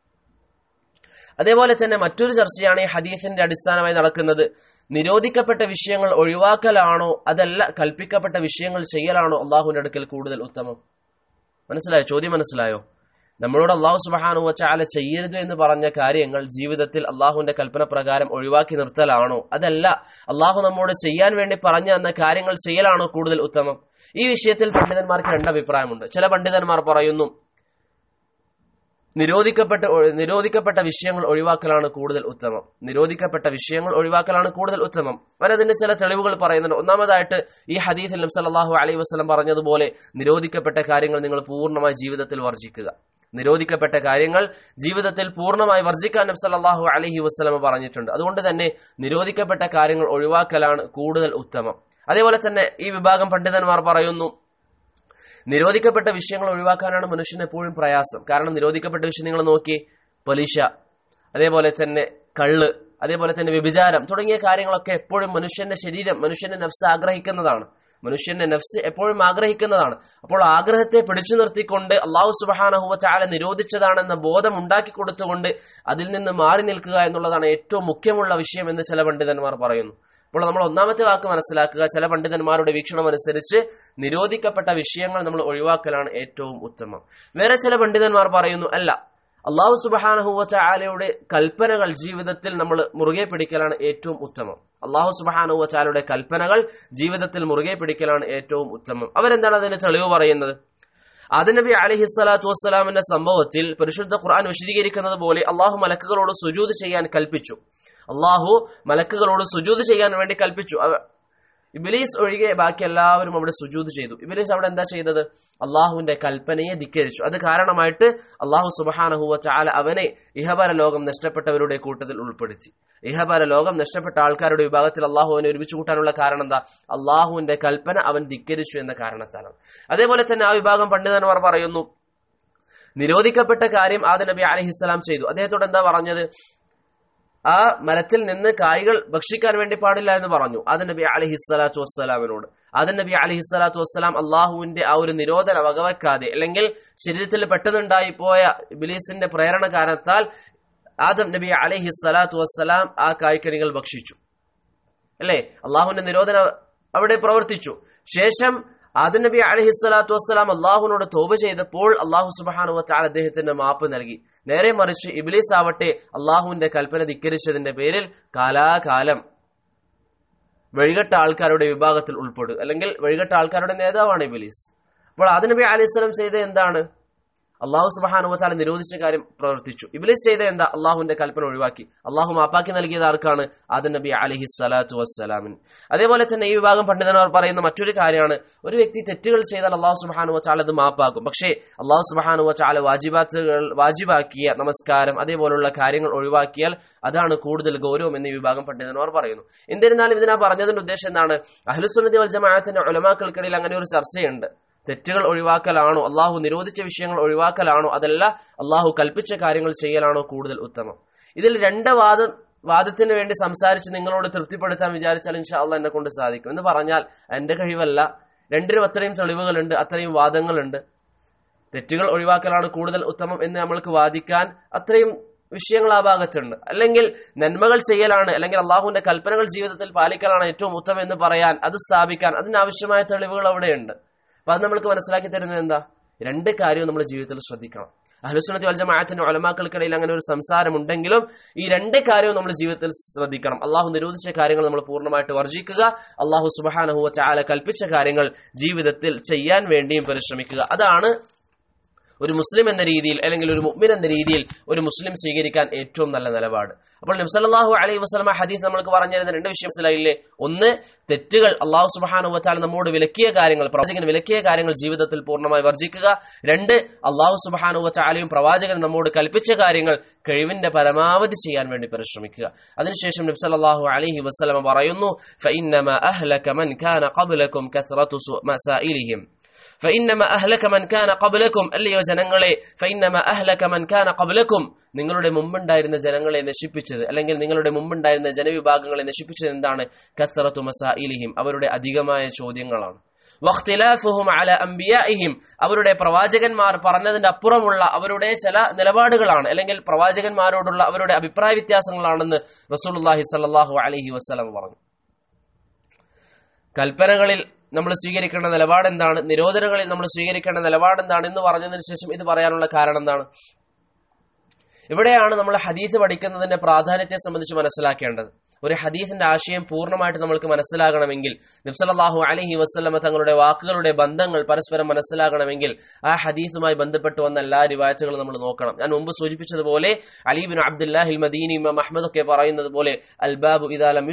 അതേപോലെ തന്നെ മറ്റൊരു ചർച്ചയാണ് ഈ ഹദീസിന്റെ അടിസ്ഥാനമായി നടക്കുന്നത് നിരോധിക്കപ്പെട്ട വിഷയങ്ങൾ ഒഴിവാക്കലാണോ അതല്ല കൽപ്പിക്കപ്പെട്ട വിഷയങ്ങൾ ചെയ്യലാണോ അള്ളാഹുവിന്റെ അടുക്കൽ കൂടുതൽ ഉത്തമം മനസ്സിലായോ ചോദ്യം മനസ്സിലായോ നമ്മളോട് അള്ളാഹു സുബാനു വച്ചാല ചെയ്യരുത് എന്ന് പറഞ്ഞ കാര്യങ്ങൾ ജീവിതത്തിൽ അള്ളാഹുവിന്റെ കൽപ്പന പ്രകാരം ഒഴിവാക്കി നിർത്തലാണോ അതല്ല അള്ളാഹു നമ്മോട് ചെയ്യാൻ വേണ്ടി പറഞ്ഞു തന്ന കാര്യങ്ങൾ ചെയ്യലാണോ കൂടുതൽ ഉത്തമം ഈ വിഷയത്തിൽ പണ്ഡിതന്മാർക്ക് രണ്ട് അഭിപ്രായമുണ്ട് ചില പണ്ഡിതന്മാർ പറയുന്നു നിരോധിക്കപ്പെട്ട നിരോധിക്കപ്പെട്ട വിഷയങ്ങൾ ഒഴിവാക്കലാണ് കൂടുതൽ ഉത്തമം നിരോധിക്കപ്പെട്ട വിഷയങ്ങൾ ഒഴിവാക്കലാണ് കൂടുതൽ ഉത്തമം അവരതിന്റെ ചില തെളിവുകൾ പറയുന്നുണ്ട് ഒന്നാമതായിട്ട് ഈ ഹദീസിൽ സല്ലാഹു അലൈഹി വസ്ലം പറഞ്ഞതുപോലെ നിരോധിക്കപ്പെട്ട കാര്യങ്ങൾ നിങ്ങൾ പൂർണ്ണമായി ജീവിതത്തിൽ വർജിക്കുക നിരോധിക്കപ്പെട്ട കാര്യങ്ങൾ ജീവിതത്തിൽ പൂർണ്ണമായി വർജിക്കാൻ നബി സല്ലല്ലാഹു അലൈഹി വസ്ലമ പറഞ്ഞിട്ടുണ്ട് അതുകൊണ്ട് തന്നെ നിരോധിക്കപ്പെട്ട കാര്യങ്ങൾ ഒഴിവാക്കലാണ് കൂടുതൽ ഉത്തമം അതേപോലെ തന്നെ ഈ വിഭാഗം പണ്ഡിതന്മാർ പറയുന്നു നിരോധിക്കപ്പെട്ട വിഷയങ്ങൾ ഒഴിവാക്കാനാണ് മനുഷ്യന് എപ്പോഴും പ്രയാസം കാരണം നിരോധിക്കപ്പെട്ട വിഷയം നിങ്ങൾ നോക്കി പലിശ അതേപോലെ തന്നെ കള്ള് അതേപോലെ തന്നെ വ്യഭിചാരം തുടങ്ങിയ കാര്യങ്ങളൊക്കെ എപ്പോഴും മനുഷ്യന്റെ ശരീരം മനുഷ്യന്റെ നഫ്സ് ആഗ്രഹിക്കുന്നതാണ് മനുഷ്യന്റെ നഫ്സ് എപ്പോഴും ആഗ്രഹിക്കുന്നതാണ് അപ്പോൾ ആഗ്രഹത്തെ പിടിച്ചു നിർത്തിക്കൊണ്ട് അള്ളാഹു സുബാനഹുവ ചാല നിരോധിച്ചതാണെന്ന ബോധം ഉണ്ടാക്കി കൊടുത്തുകൊണ്ട് അതിൽ നിന്ന് മാറി നിൽക്കുക എന്നുള്ളതാണ് ഏറ്റവും മുഖ്യമുള്ള വിഷയം എന്ന് ചില പണ്ഡിതന്മാർ പറയുന്നു അപ്പോൾ നമ്മൾ ഒന്നാമത്തെ വാക്ക് മനസ്സിലാക്കുക ചില പണ്ഡിതന്മാരുടെ വീക്ഷണം അനുസരിച്ച് നിരോധിക്കപ്പെട്ട വിഷയങ്ങൾ നമ്മൾ ഒഴിവാക്കലാണ് ഏറ്റവും ഉത്തമം വേറെ ചില പണ്ഡിതന്മാർ പറയുന്നു അല്ല അള്ളാഹു സുബാനഹുവച്ച ആലയുടെ കൽപ്പനകൾ ജീവിതത്തിൽ നമ്മൾ മുറുകെ പിടിക്കലാണ് ഏറ്റവും ഉത്തമം അള്ളാഹു സുബാനുവച്ചാലയുടെ കൽപ്പനകൾ ജീവിതത്തിൽ മുറുകെ പിടിക്കലാണ് ഏറ്റവും ഉത്തമം അവരെന്താണ് അതിന് തെളിവ് പറയുന്നത് ആദനബി അലഹി സ്വലാത്തു വസ്സലാമിന്റെ സംഭവത്തിൽ പരിശുദ്ധ ഖുർആൻ വിശദീകരിക്കുന്നത് പോലെ അള്ളാഹു മലക്കുകളോട് സുജൂത് ചെയ്യാൻ കൽപ്പിച്ചു അള്ളാഹു മലക്കുകളോട് സുജൂത് ചെയ്യാൻ വേണ്ടി കൽപ്പിച്ചു ഇബിലീസ് ഒഴികെ ബാക്കി എല്ലാവരും അവിടെ സുജൂത് ചെയ്തു ഇബിലീസ് അവിടെ എന്താ ചെയ്തത് അള്ളാഹുവിന്റെ കൽപ്പനയെ ധിക്കരിച്ചു അത് കാരണമായിട്ട് അള്ളാഹു സുബഹാനഹുവ ചാല അവനെ ഇഹബര ലോകം നഷ്ടപ്പെട്ടവരുടെ കൂട്ടത്തിൽ ഉൾപ്പെടുത്തി ഇഹബര ലോകം നഷ്ടപ്പെട്ട ആൾക്കാരുടെ വിഭാഗത്തിൽ അള്ളാഹു അവനെ ഒരുമിച്ച് കൂട്ടാനുള്ള കാരണം എന്താ അള്ളാഹുവിന്റെ കൽപ്പന അവൻ ധിക്കരിച്ചു എന്ന കാരണത്താലാണ് അതേപോലെ തന്നെ ആ വിഭാഗം പണ്ഡിതന്മാർ പറയുന്നു നിരോധിക്കപ്പെട്ട കാര്യം ആദ നബി അലഹിസ്സലാം ചെയ്തു അദ്ദേഹത്തോട് എന്താ പറഞ്ഞത് ആ മരത്തിൽ നിന്ന് കായ്കൾ ഭക്ഷിക്കാൻ വേണ്ടി പാടില്ല എന്ന് പറഞ്ഞു ആദ നബി അലഹിസ്സലാത്തു വസ്സലാമിനോട് ആദ നബി അലഹിസ്സലാത്തു വസ്സലാം അള്ളാഹുവിന്റെ ആ ഒരു നിരോധന വകവെക്കാതെ അല്ലെങ്കിൽ ശരീരത്തിൽ പെട്ടെന്നുണ്ടായി പോയ ബിലീസിന്റെ പ്രേരണ കാരണത്താൽ ആദം നബി അലഹി സ്വലാത്തു വസ്സലാം ആ കായ്ക്കനികൾ ഭക്ഷിച്ചു അല്ലേ അള്ളാഹുവിന്റെ നിരോധന അവിടെ പ്രവർത്തിച്ചു ശേഷം ആദം നബി അലഹി സ്വലാത്തു വസ്സലാം അള്ളാഹുവിനോട് തോപ ചെയ്തപ്പോൾ അള്ളാഹു സുബാനു വത്താൽ അദ്ദേഹത്തിന്റെ മാപ്പ് നൽകി നേരെ മറിച്ച് ഇബിലീസ് ആവട്ടെ അള്ളാഹുവിന്റെ കൽപ്പന ധിക്കരിച്ചതിന്റെ പേരിൽ കാലാകാലം വഴികെട്ട ആൾക്കാരുടെ വിഭാഗത്തിൽ ഉൾപ്പെടും അല്ലെങ്കിൽ വഴികെട്ട ആൾക്കാരുടെ നേതാവാണ് ഇബിലീസ് അപ്പോൾ ആദം നബി അലൈഹി സ്വലം ചെയ്ത എന്താണ് അള്ളാഹു സുബാനുവത്താല നിരോധിച്ച കാര്യം പ്രവർത്തിച്ചു ഇബിലിസ് ചെയ്ത എന്താ അള്ളാഹുവിന്റെ കൽപ്പന ഒഴിവാക്കി അള്ളാഹു മാപ്പാക്കി നൽകിയത് ആർക്കാണ് ആദൻ നബി അലഹി സ്വലാത്തു വസ്സലാമിൻ അതേപോലെ തന്നെ ഈ വിഭാഗം പണ്ഡിതന്മാർ പറയുന്ന മറ്റൊരു കാര്യമാണ് ഒരു വ്യക്തി തെറ്റുകൾ ചെയ്താൽ അള്ളാഹു സുബാനു വച്ചാൽ അത് മാപ്പാക്കും പക്ഷേ അള്ളാഹു സുബാനു വച്ചാൽ വാജിബാത്തുകൾ വാജിബാക്കിയ നമസ്കാരം അതേപോലുള്ള കാര്യങ്ങൾ ഒഴിവാക്കിയാൽ അതാണ് കൂടുതൽ ഗൗരവം എന്ന് ഈ വിഭാഗം പണ്ഡിതന്മാർ പറയുന്നു എന്നിരുന്നാലും ഇതിനാ പറഞ്ഞതിന്റെ ഉദ്ദേശം എന്താണ് അഹ്ലുസുന്നതി വൽ ജമാഅത്തിന്റെ ഉലമാക്കൾക്കിടയിൽ അങ്ങനെ ഒരു ചർച്ചയുണ്ട് തെറ്റുകൾ ഒഴിവാക്കലാണോ അള്ളാഹു നിരോധിച്ച വിഷയങ്ങൾ ഒഴിവാക്കലാണോ അതല്ല അള്ളാഹു കൽപ്പിച്ച കാര്യങ്ങൾ ചെയ്യലാണോ കൂടുതൽ ഉത്തമം ഇതിൽ രണ്ട് വാദം വാദത്തിന് വേണ്ടി സംസാരിച്ച് നിങ്ങളോട് തൃപ്തിപ്പെടുത്താൻ വിചാരിച്ചാൽ ഇൻഷാ അള്ളാഹ് എന്നെ കൊണ്ട് സാധിക്കും എന്ന് പറഞ്ഞാൽ എന്റെ കഴിവല്ല രണ്ടിനും അത്രയും തെളിവുകളുണ്ട് അത്രയും വാദങ്ങളുണ്ട് തെറ്റുകൾ ഒഴിവാക്കലാണ് കൂടുതൽ ഉത്തമം എന്ന് നമ്മൾക്ക് വാദിക്കാൻ അത്രയും വിഷയങ്ങൾ ആ ഭാഗത്തുണ്ട് അല്ലെങ്കിൽ നന്മകൾ ചെയ്യലാണ് അല്ലെങ്കിൽ അള്ളാഹുവിന്റെ കൽപ്പനകൾ ജീവിതത്തിൽ പാലിക്കലാണ് ഏറ്റവും ഉത്തമം എന്ന് പറയാൻ അത് സ്ഥാപിക്കാൻ അതിനാവശ്യമായ തെളിവുകൾ അവിടെയുണ്ട് അപ്പൊ അത് നമ്മൾക്ക് മനസ്സിലാക്കി തരുന്നത് എന്താ രണ്ട് കാര്യവും നമ്മൾ ജീവിതത്തിൽ ശ്രദ്ധിക്കണം അഹ്ലുസുന്നത്തി വൽജമാഅത്തിന്റെ ഒലമാക്കൾക്കിടയിൽ അങ്ങനെ ഒരു സംസാരം ഉണ്ടെങ്കിലും ഈ രണ്ട് കാര്യവും നമ്മൾ ജീവിതത്തിൽ ശ്രദ്ധിക്കണം അള്ളാഹു നിരോധിച്ച കാര്യങ്ങൾ നമ്മൾ പൂർണ്ണമായിട്ട് വർജിക്കുക അള്ളാഹു സുബഹാനഹുവ ചാല കൽപ്പിച്ച കാര്യങ്ങൾ ജീവിതത്തിൽ ചെയ്യാൻ വേണ്ടിയും പരിശ്രമിക്കുക അതാണ് ഒരു മുസ്ലിം എന്ന രീതിയിൽ അല്ലെങ്കിൽ ഒരു മുഅ്മിൻ എന്ന രീതിയിൽ ഒരു മുസ്ലിം സ്വീകരിക്കാൻ ഏറ്റവും നല്ല നിലപാട് അപ്പോൾ നബ്സല്ലാഹു അലൈഹി വസ്ലമ ഹദീസ് നമ്മൾക്ക് പറഞ്ഞിരുന്ന രണ്ട് വിഷയം മനസ്സിലായില്ലേ ഒന്ന് തെറ്റുകൾ അള്ളാഹു സുബാനു വച്ചാൽ നമ്മോട് വിലക്കിയ കാര്യങ്ങൾ പ്രവാചകൻ വിലക്കിയ കാര്യങ്ങൾ ജീവിതത്തിൽ പൂർണ്ണമായി വർജിക്കുക രണ്ട് അള്ളാഹു സുബാനു വച്ചാലയും പ്രവാചകൻ നമ്മോട് കൽപ്പിച്ച കാര്യങ്ങൾ കഴിവിന്റെ പരമാവധി ചെയ്യാൻ വേണ്ടി പരിശ്രമിക്കുക അതിനുശേഷം നബ്സല്ലാഹു അലൈഹി വസ്ലമ പറയുന്നു فإنما أهلك من كان قبلكم كثرة مسائلهم فإنما أهلك من كان قبلكم അല്ലയോ ജനങ്ങളെ فإنما أهلك من كان قبلكم നിങ്ങളുടെ മുമ്പുണ്ടായിരുന്ന ജനങ്ങളെ നശിപ്പിച്ചത് അല്ലെങ്കിൽ നിങ്ങളുടെ മുമ്പുണ്ടായിരുന്ന ജനവിഭാഗങ്ങളെ നശിപ്പിച്ചത് എന്താണ് കത്തറത്തു മസായിലിഹിം അവരുടെ അധികമായ ചോദ്യങ്ങളാണ് വഖ്തിലാഫുഹും അല അംബിയാഇഹിം അവരുടെ പ്രവാചകന്മാർ പറഞ്ഞതിന്റെ അപ്പുറമുള്ള അവരുടെ ചില നിലപാടുകളാണ് അല്ലെങ്കിൽ പ്രവാചകന്മാരോടുള്ള അവരുടെ അഭിപ്രായ വ്യത്യാസങ്ങളാണെന്ന് റസൂലുള്ളാഹി സ്വല്ലല്ലാഹു അലൈഹി വസല്ലം പറഞ്ഞു കൽപ്പനകളിൽ നമ്മൾ സ്വീകരിക്കേണ്ട നിലപാട് എന്താണ് നിരോധനങ്ങളിൽ നമ്മൾ സ്വീകരിക്കേണ്ട നിലപാട് എന്താണ് എന്ന് പറഞ്ഞതിന് ശേഷം ഇത് പറയാനുള്ള കാരണം എന്താണ് ഇവിടെയാണ് നമ്മൾ ഹദീസ് പഠിക്കുന്നതിന്റെ പ്രാധാന്യത്തെ സംബന്ധിച്ച് മനസ്സിലാക്കേണ്ടത് ഒരു ഹദീസിന്റെ ആശയം പൂർണ്ണമായിട്ട് നമ്മൾക്ക് മനസ്സിലാകണമെങ്കിൽ നബ്സല്ലാഹു അലഹി വസ്ലമ തങ്ങളുടെ വാക്കുകളുടെ ബന്ധങ്ങൾ പരസ്പരം മനസ്സിലാകണമെങ്കിൽ ആ ഹദീസുമായി ബന്ധപ്പെട്ട് വന്ന എല്ലാ റിവായത്തുകളും നമ്മൾ നോക്കണം ഞാൻ മുമ്പ് സൂചിപ്പിച്ചതുപോലെ അലീബിൻ അബ്ദുല്ലാഹിൽ മദീനി അഹമ്മദ് ഒക്കെ പറയുന്നത് പോലെ അൽബാബു ഇദാലം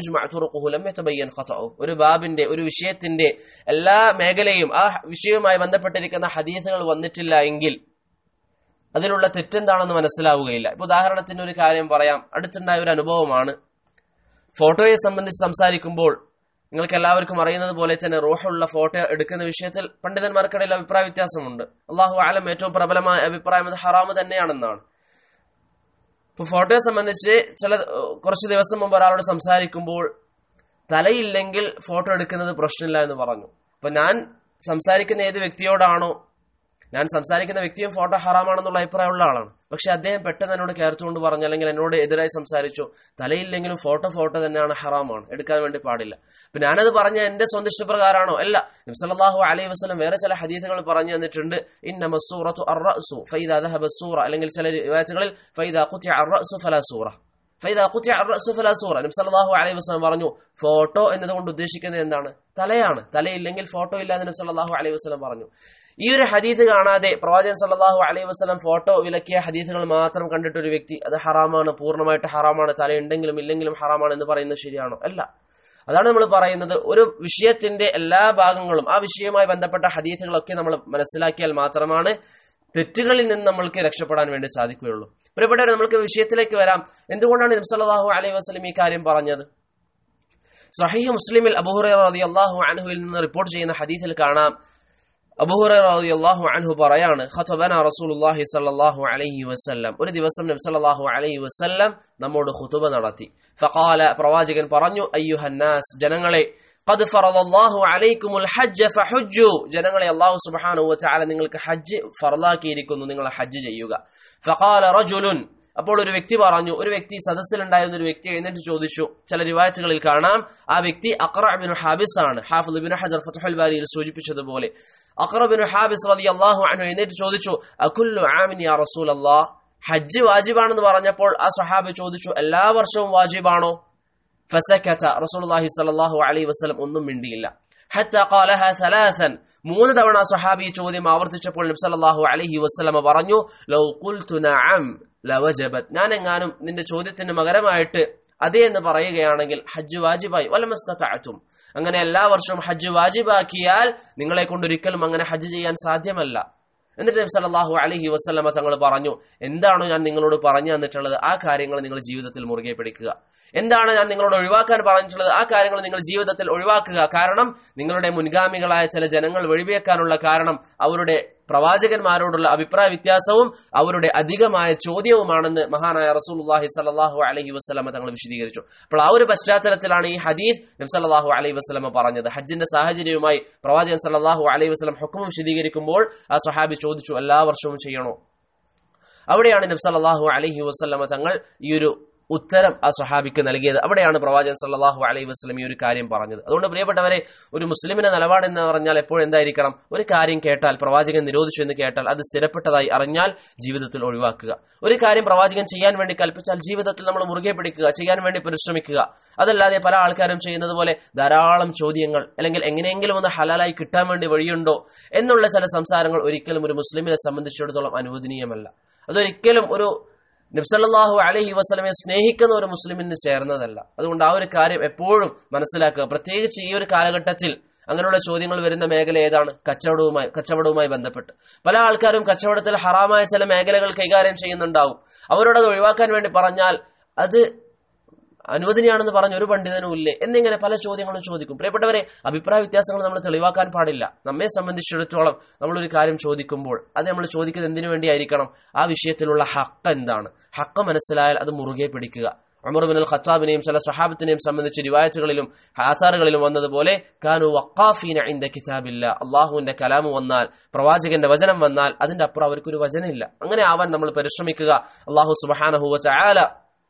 ഒരു ബാബിന്റെ ഒരു വിഷയത്തിന്റെ എല്ലാ മേഖലയും ആ വിഷയവുമായി ബന്ധപ്പെട്ടിരിക്കുന്ന ഹദീസുകൾ വന്നിട്ടില്ല എങ്കിൽ അതിലുള്ള തെറ്റെന്താണെന്ന് മനസ്സിലാവുകയില്ല ഇപ്പൊ ഉദാഹരണത്തിന് ഒരു കാര്യം പറയാം അടുത്തുണ്ടായ ഒരു അനുഭവമാണ് ഫോട്ടോയെ സംബന്ധിച്ച് സംസാരിക്കുമ്പോൾ നിങ്ങൾക്ക് എല്ലാവർക്കും അറിയുന്നത് പോലെ തന്നെ റോഹുള്ള ഫോട്ടോ എടുക്കുന്ന വിഷയത്തിൽ പണ്ഡിതന്മാർക്കിടയിൽ അഭിപ്രായ വ്യത്യാസമുണ്ട് അള്ളാഹു ആലം ഏറ്റവും പ്രബലമായ അഭിപ്രായം അത് ഹറാമ് തന്നെയാണെന്നാണ് ഇപ്പൊ ഫോട്ടോയെ സംബന്ധിച്ച് ചില കുറച്ച് ദിവസം മുമ്പ് ഒരാളോട് സംസാരിക്കുമ്പോൾ തലയില്ലെങ്കിൽ ഫോട്ടോ എടുക്കുന്നത് പ്രശ്നമില്ല എന്ന് പറഞ്ഞു അപ്പൊ ഞാൻ സംസാരിക്കുന്ന ഏത് വ്യക്തിയോടാണോ ഞാൻ സംസാരിക്കുന്ന വ്യക്തിയും ഫോട്ടോ ഹറാമാണെന്നുള്ള അഭിപ്രായമുള്ള ആളാണ് പക്ഷെ അദ്ദേഹം പെട്ടെന്ന് എന്നോട് കയർത്തുകൊണ്ട് പറഞ്ഞു അല്ലെങ്കിൽ എന്നോട് എതിരായി സംസാരിച്ചു തലയില്ലെങ്കിലും ഫോട്ടോ ഫോട്ടോ തന്നെയാണ് ഹറാമാണ് എടുക്കാൻ വേണ്ടി പാടില്ല അപ്പൊ ഞാനത് പറഞ്ഞ എന്റെ സ്വന്തം ഇഷ്ടപ്രകാരമാണോ അല്ല നബ്സല്ലാഹു അലൈഹി വസ്ലം വേറെ ചില ഹദീസുകൾ പറഞ്ഞു തന്നിട്ടുണ്ട് ഇന്ന മസൂറത്തു അർറസു ഫൈദ അദഹബ സൂറ അല്ലെങ്കിൽ ചില റിവായത്തുകളിൽ ഫൈദ ഖുതിഅ അർറസു ഫലാ സൂറ ഫൈദ ഖുതിഅ അർറസു ഫലാ സൂറ നബ്സല്ലാഹു അലൈഹി വസ്ലം പറഞ്ഞു ഫോട്ടോ എന്നതുകൊണ്ട് ഉദ്ദേശിക്കുന്നത് എന്താണ് തലയാണ് തലയില്ലെങ്കിൽ ഫോട്ടോ ഇല്ല എന്ന് നബ്സല്ലാഹു അലൈഹി വസ്ലം പറഞ്ഞു ഈ ഒരു ഹദീസ് കാണാതെ പ്രവാചകൻ സല്ലാഹു അലൈഹി വസ്ലം ഫോട്ടോ വിലക്കിയ ഹദീസുകൾ മാത്രം കണ്ടിട്ട് ഒരു വ്യക്തി അത് ഹറാമാണ് പൂർണ്ണമായിട്ട് ഹറാമാണ് തലയുണ്ടെങ്കിലും ഇല്ലെങ്കിലും ഹറാമാണ് എന്ന് പറയുന്നത് ശരിയാണോ അല്ല അതാണ് നമ്മൾ പറയുന്നത് ഒരു വിഷയത്തിന്റെ എല്ലാ ഭാഗങ്ങളും ആ വിഷയവുമായി ബന്ധപ്പെട്ട ഹദീസുകളൊക്കെ നമ്മൾ മനസ്സിലാക്കിയാൽ മാത്രമാണ് തെറ്റുകളിൽ നിന്ന് നമ്മൾക്ക് രക്ഷപ്പെടാൻ വേണ്ടി സാധിക്കുകയുള്ളൂ ഇവിടെ നമ്മൾക്ക് വിഷയത്തിലേക്ക് വരാം എന്തുകൊണ്ടാണ് നബ്സല്ലാഹു അലൈഹി വസ്ലം ഈ കാര്യം പറഞ്ഞത് സഹീഹ് മുസ്ലിമിൽ അബൂഹുറ അള്ളാഹു അൻഹുവിൽ നിന്ന് റിപ്പോർട്ട് ചെയ്യുന്ന ഹദീസിൽ കാണാം അബൂഹുറു അൻഹു പറയാണ് ഖതബന റസൂലുള്ളാഹി സ്വല്ലല്ലാഹു അലൈഹി വസല്ലം ഒരു ദിവസം നബി സല്ലല്ലാഹു അലൈഹി വസല്ലം നമ്മോട് ഖുതുബ നടത്തി ഫഖാല പ്രവാചകൻ പറഞ്ഞു അയ്യുഹന്നാസ് ജനങ്ങളെ قد فرض الله عليكم الحج فحجوا ജനങ്ങളെ അല്ലാഹു സുബ്ഹാനഹു വതആല നിങ്ങൾക്ക് ഹജ്ജ് ഫർളാക്കിയിരിക്കുന്നു നിങ്ങൾ ഹജ്ജ് ചെയ്യുക ഫഖാല റജുലുൻ അപ്പോൾ ഒരു വ്യക്തി പറഞ്ഞു ഒരു വ്യക്തി സദസ്സിലുണ്ടായിരുന്ന ഒരു വ്യക്തി എഴുന്നേറ്റ് ചോദിച്ചു ചില റിവായത്തുകളിൽ കാണാം ആ വ്യക്തി അക്രബിൻ ഹാബിസ് ആണ് ഹാഫിദ് ബിൻ ഹജർ ഫത്തുഹൽ ബാരിയിൽ സൂചിപ്പിച്ചതുപോലെ അക്രബിൻ ഹാബിസ് റതി അള്ളാഹു അനു എഴുന്നേറ്റ് ചോദിച്ചു അകുല്ലു ആമിൻ യാ റസൂൽ അള്ളാഹ് ഹജ്ജ് വാജിബാണെന്ന് പറഞ്ഞപ്പോൾ ആ സഹാബി ചോദിച്ചു എല്ലാ വർഷവും വാജിബാണോ ഫസക്കത്ത റസൂലുള്ളാഹി സ്വല്ലല്ലാഹു അലൈഹി വസല്ലം ഒന്നും മിണ്ടിയില്ല ഹത്ത ഖാലഹ സലാസൻ മൂന്ന് തവണ സഹാബി ചോദ്യം ആവർത്തിച്ചപ്പോൾ നബി സല്ലല്ലാഹു അലൈഹി വസല്ലമ പറഞ്ഞു ലൗ ഖുൽതു നഅം ലവജബത് ഞാൻ എങ്ങാനും നിന്റെ ചോദ്യത്തിന് മകരമായിട്ട് അതെ എന്ന് പറയുകയാണെങ്കിൽ ഹജ്ജ് വാജിബായി വലമസ്തഅതും അങ്ങനെ എല്ലാ വർഷവും ഹജ്ജ് വാജിബാക്കിയാൽ നിങ്ങളെ കൊണ്ടൊരിക്കലും അങ്ങനെ ഹജ്ജ് ചെയ്യാൻ സാധ്യമല്ല എന്നിട്ട് നബി സല്ലല്ലാഹു അലൈഹി വസല്ലമ തങ്ങൾ പറഞ്ഞു എന്താണോ ഞാൻ നിങ്ങളോട് പറഞ്ഞു തന്നിട്ടുള്ളത് ആ കാര്യങ്ങൾ നിങ്ങൾ ജീവിതത്തിൽ മുറുകെ പിടിക്കുക എന്താണ് ഞാൻ നിങ്ങളോട് ഒഴിവാക്കാൻ പറഞ്ഞിട്ടുള്ളത് ആ കാര്യങ്ങൾ നിങ്ങൾ ജീവിതത്തിൽ ഒഴിവാക്കുക കാരണം നിങ്ങളുടെ മുൻഗാമികളായ ചില ജനങ്ങൾ വഴിവേക്കാനുള്ള കാരണം അവരുടെ പ്രവാചകന്മാരോടുള്ള അഭിപ്രായ വ്യത്യാസവും അവരുടെ അധികമായ ചോദ്യവുമാണെന്ന് മഹാനായ റസൂലുള്ളാഹി സല്ലല്ലാഹു അലൈഹി വസല്ലമ തങ്ങൾ വിശദീകരിച്ചു അപ്പോൾ ആ ഒരു പശ്ചാത്തലത്തിലാണ് ഈ ഹദീസ് നബി സല്ലല്ലാഹു അലൈഹി വസല്ലമ പറഞ്ഞത് ഹജ്ജിന്റെ സാഹചര്യവുമായി പ്രവാചകൻ സല്ലല്ലാഹു അലൈഹി വസല്ലം ഹുക്കം വിശദീകരിക്കുമ്പോൾ ആ സ്വഹാബി ചോദിച്ചു എല്ലാ വർഷവും ചെയ്യണോ അവിടെയാണ് നബി സല്ലല്ലാഹു അലൈഹി വസല്ലമ തങ്ങൾ ഈ ഒരു ഉത്തരം ആ സ്വഹാബിക്ക് നൽകിയത് അവിടെയാണ് പ്രവാചകൻ സല്ലല്ലാഹു അലൈഹി വസല്ലം ഈ ഒരു കാര്യം പറഞ്ഞത് അതുകൊണ്ട് പ്രിയപ്പെട്ടവരെ ഒരു മുസ്ലിമിന്റെ നിലപാട് എന്ന് പറഞ്ഞാൽ എപ്പോഴും എന്തായിരിക്കണം ഒരു കാര്യം കേട്ടാൽ പ്രവാചകൻ നിരോധിച്ചു എന്ന് കേട്ടാൽ അത് സ്ഥിരപ്പെട്ടതായി അറിഞ്ഞാൽ ജീവിതത്തിൽ ഒഴിവാക്കുക ഒരു കാര്യം പ്രവാചകൻ ചെയ്യാൻ വേണ്ടി കൽപ്പിച്ചാൽ ജീവിതത്തിൽ നമ്മൾ മുറുകെ പിടിക്കുക ചെയ്യാൻ വേണ്ടി പരിശ്രമിക്കുക അതല്ലാതെ പല ആൾക്കാരും ചെയ്യുന്നത് പോലെ ധാരാളം ചോദ്യങ്ങൾ അല്ലെങ്കിൽ എങ്ങനെയെങ്കിലും ഒന്ന് ഹലാലായി കിട്ടാൻ വേണ്ടി വഴിയുണ്ടോ എന്നുള്ള ചില സംസാരങ്ങൾ ഒരിക്കലും ഒരു മുസ്ലിമിനെ സംബന്ധിച്ചിടത്തോളം അനുവദനീയമല്ല അതൊരിക്കലും ഒരു നബ്സല്ലാഹു അലഹി വസ്ലമെ സ്നേഹിക്കുന്ന ഒരു മുസ്ലിമിന് ചേർന്നതല്ല അതുകൊണ്ട് ആ ഒരു കാര്യം എപ്പോഴും മനസ്സിലാക്കുക പ്രത്യേകിച്ച് ഈ ഒരു കാലഘട്ടത്തിൽ അങ്ങനെയുള്ള ചോദ്യങ്ങൾ വരുന്ന മേഖല ഏതാണ് കച്ചവടവുമായി കച്ചവടവുമായി ബന്ധപ്പെട്ട് പല ആൾക്കാരും കച്ചവടത്തിൽ ഹറാമായ ചില മേഖലകൾ കൈകാര്യം ചെയ്യുന്നുണ്ടാവും അവരോട് അത് ഒഴിവാക്കാൻ വേണ്ടി പറഞ്ഞാൽ അത് അനുവദനീയാണെന്ന് പറഞ്ഞ ഒരു പണ്ഡിതനും ഇല്ലേ എന്നിങ്ങനെ പല ചോദ്യങ്ങളും ചോദിക്കും പ്രിയപ്പെട്ടവരെ അഭിപ്രായ വ്യത്യാസങ്ങൾ നമ്മൾ തെളിവാക്കാൻ പാടില്ല നമ്മെ സംബന്ധിച്ചിടത്തോളം നമ്മളൊരു കാര്യം ചോദിക്കുമ്പോൾ അത് നമ്മൾ ചോദിക്കുന്നത് എന്തിനു വേണ്ടിയായിരിക്കണം ആ വിഷയത്തിലുള്ള ഹക്ക് എന്താണ് ഹക്ക് മനസ്സിലായാൽ അത് മുറുകെ പിടിക്കുക അമർ ബിൻ അൽ ഖത്താബിനെയും ചില സഹാബത്തിനെയും സംബന്ധിച്ച് റിവായത്തുകളിലും ആസാറുകളിലും വന്നതുപോലെ കാനു വക്കാഫീന ഇന്ത കിതാബില്ല അള്ളാഹുവിന്റെ കലാമ് വന്നാൽ പ്രവാചകന്റെ വചനം വന്നാൽ അതിന്റെ അപ്പുറം അവർക്കൊരു വചനമില്ല അങ്ങനെ ആവാൻ നമ്മൾ പരിശ്രമിക്കുക അള്ളാഹു സുബഹാനഹുവ ചായാല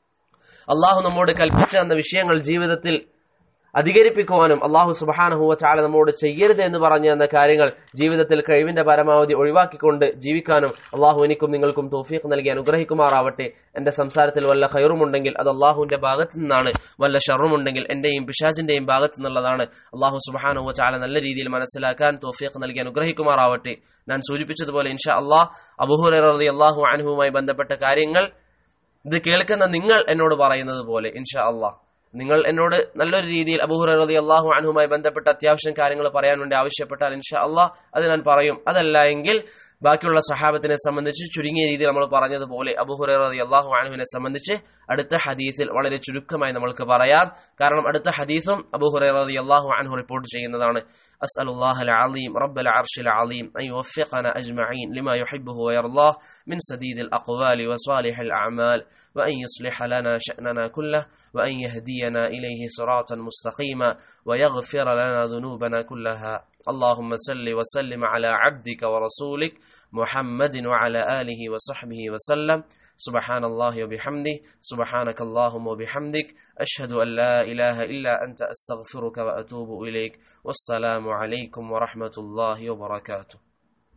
അള്ളാഹു നമ്മോട് കൽപ്പിച്ച എന്ന വിഷയങ്ങൾ ജീവിതത്തിൽ അധികരിപ്പിക്കുവാനും അള്ളാഹു സുബഹാനഹുവ ചാല നമ്മോട് ചെയ്യരുത് എന്ന് പറഞ്ഞു തന്ന കാര്യങ്ങൾ ജീവിതത്തിൽ കഴിവിന്റെ പരമാവധി ഒഴിവാക്കിക്കൊണ്ട് ജീവിക്കാനും അള്ളാഹു എനിക്കും നിങ്ങൾക്കും തോഫീഖ് നൽകി അനുഗ്രഹിക്കുമാറാവട്ടെ എന്റെ സംസാരത്തിൽ വല്ല ഖൈറുമുണ്ടെങ്കിൽ അത് അള്ളാഹുവിന്റെ ഭാഗത്തു നിന്നാണ് വല്ല ഷറുമുണ്ടെങ്കിൽ എന്റെയും പിശാജിന്റെയും ഭാഗത്തു നിന്നുള്ളതാണ് അള്ളാഹു സുബഹാനഹുവ ചാല നല്ല രീതിയിൽ മനസ്സിലാക്കാൻ തോഫീഖ് നൽകി അനുഗ്രഹിക്കുമാറാവട്ടെ ഞാൻ സൂചിപ്പിച്ചതുപോലെ ഇൻഷാ അള്ളാഹ് അബുഹുറ അള്ളാഹു അനുഹുവുമായി ബന്ധപ്പെട്ട കാര്യങ്ങൾ ഇത് കേൾക്കുന്ന നിങ്ങൾ എന്നോട് പറയുന്നത് പോലെ ഇൻഷാ അള്ളാഹ് നിങ്ങൾ എന്നോട് നല്ലൊരു രീതിയിൽ അബൂഹുറ റതി അള്ളാഹു അൻഹുമായി ബന്ധപ്പെട്ട അത്യാവശ്യം കാര്യങ്ങൾ പറയാൻ വേണ്ടി ആവശ്യപ്പെട്ടാൽ ഇൻഷാ അള്ളാഹ് അത് ഞാൻ പറയും അതല്ല എങ്കിൽ ബാക്കിയുള്ള സഹാബത്തിനെ സംബന്ധിച്ച് ചുരുങ്ങിയ രീതിയിൽ നമ്മൾ പറഞ്ഞതുപോലെ അബുഹുറ റതി അള്ളാഹു അൻഹുവിനെ സംബന്ധിച്ച് അടുത്ത ഹദീസിൽ വളരെ ചുരുക്കമായി നമ്മൾക്ക് പറയാം കാരണം അടുത്ത ഹദീസും അബുഹുറ റതി അള്ളാഹു അൻഹു റിപ്പോർട്ട് ചെയ്യുന്നതാണ് أسأل الله العظيم رب العرش العظيم أن يوفقنا أجمعين لما يحبه ويرضاه من سديد الأقوال وصالح الأعمال وأن يصلح لنا شأننا كله وأن يهدينا إليه صراطا مستقيما ويغفر لنا ذنوبنا كلها اللهم صل وسلم على عبدك ورسولك محمد وعلى آله وصحبه وسلم سبحان الله وبحمده سبحانك اللهم وبحمدك أشهد أن لا إله إلا أنت أستغفرك وأتوب إليك والسلام عليكم ورحمة الله وبركاته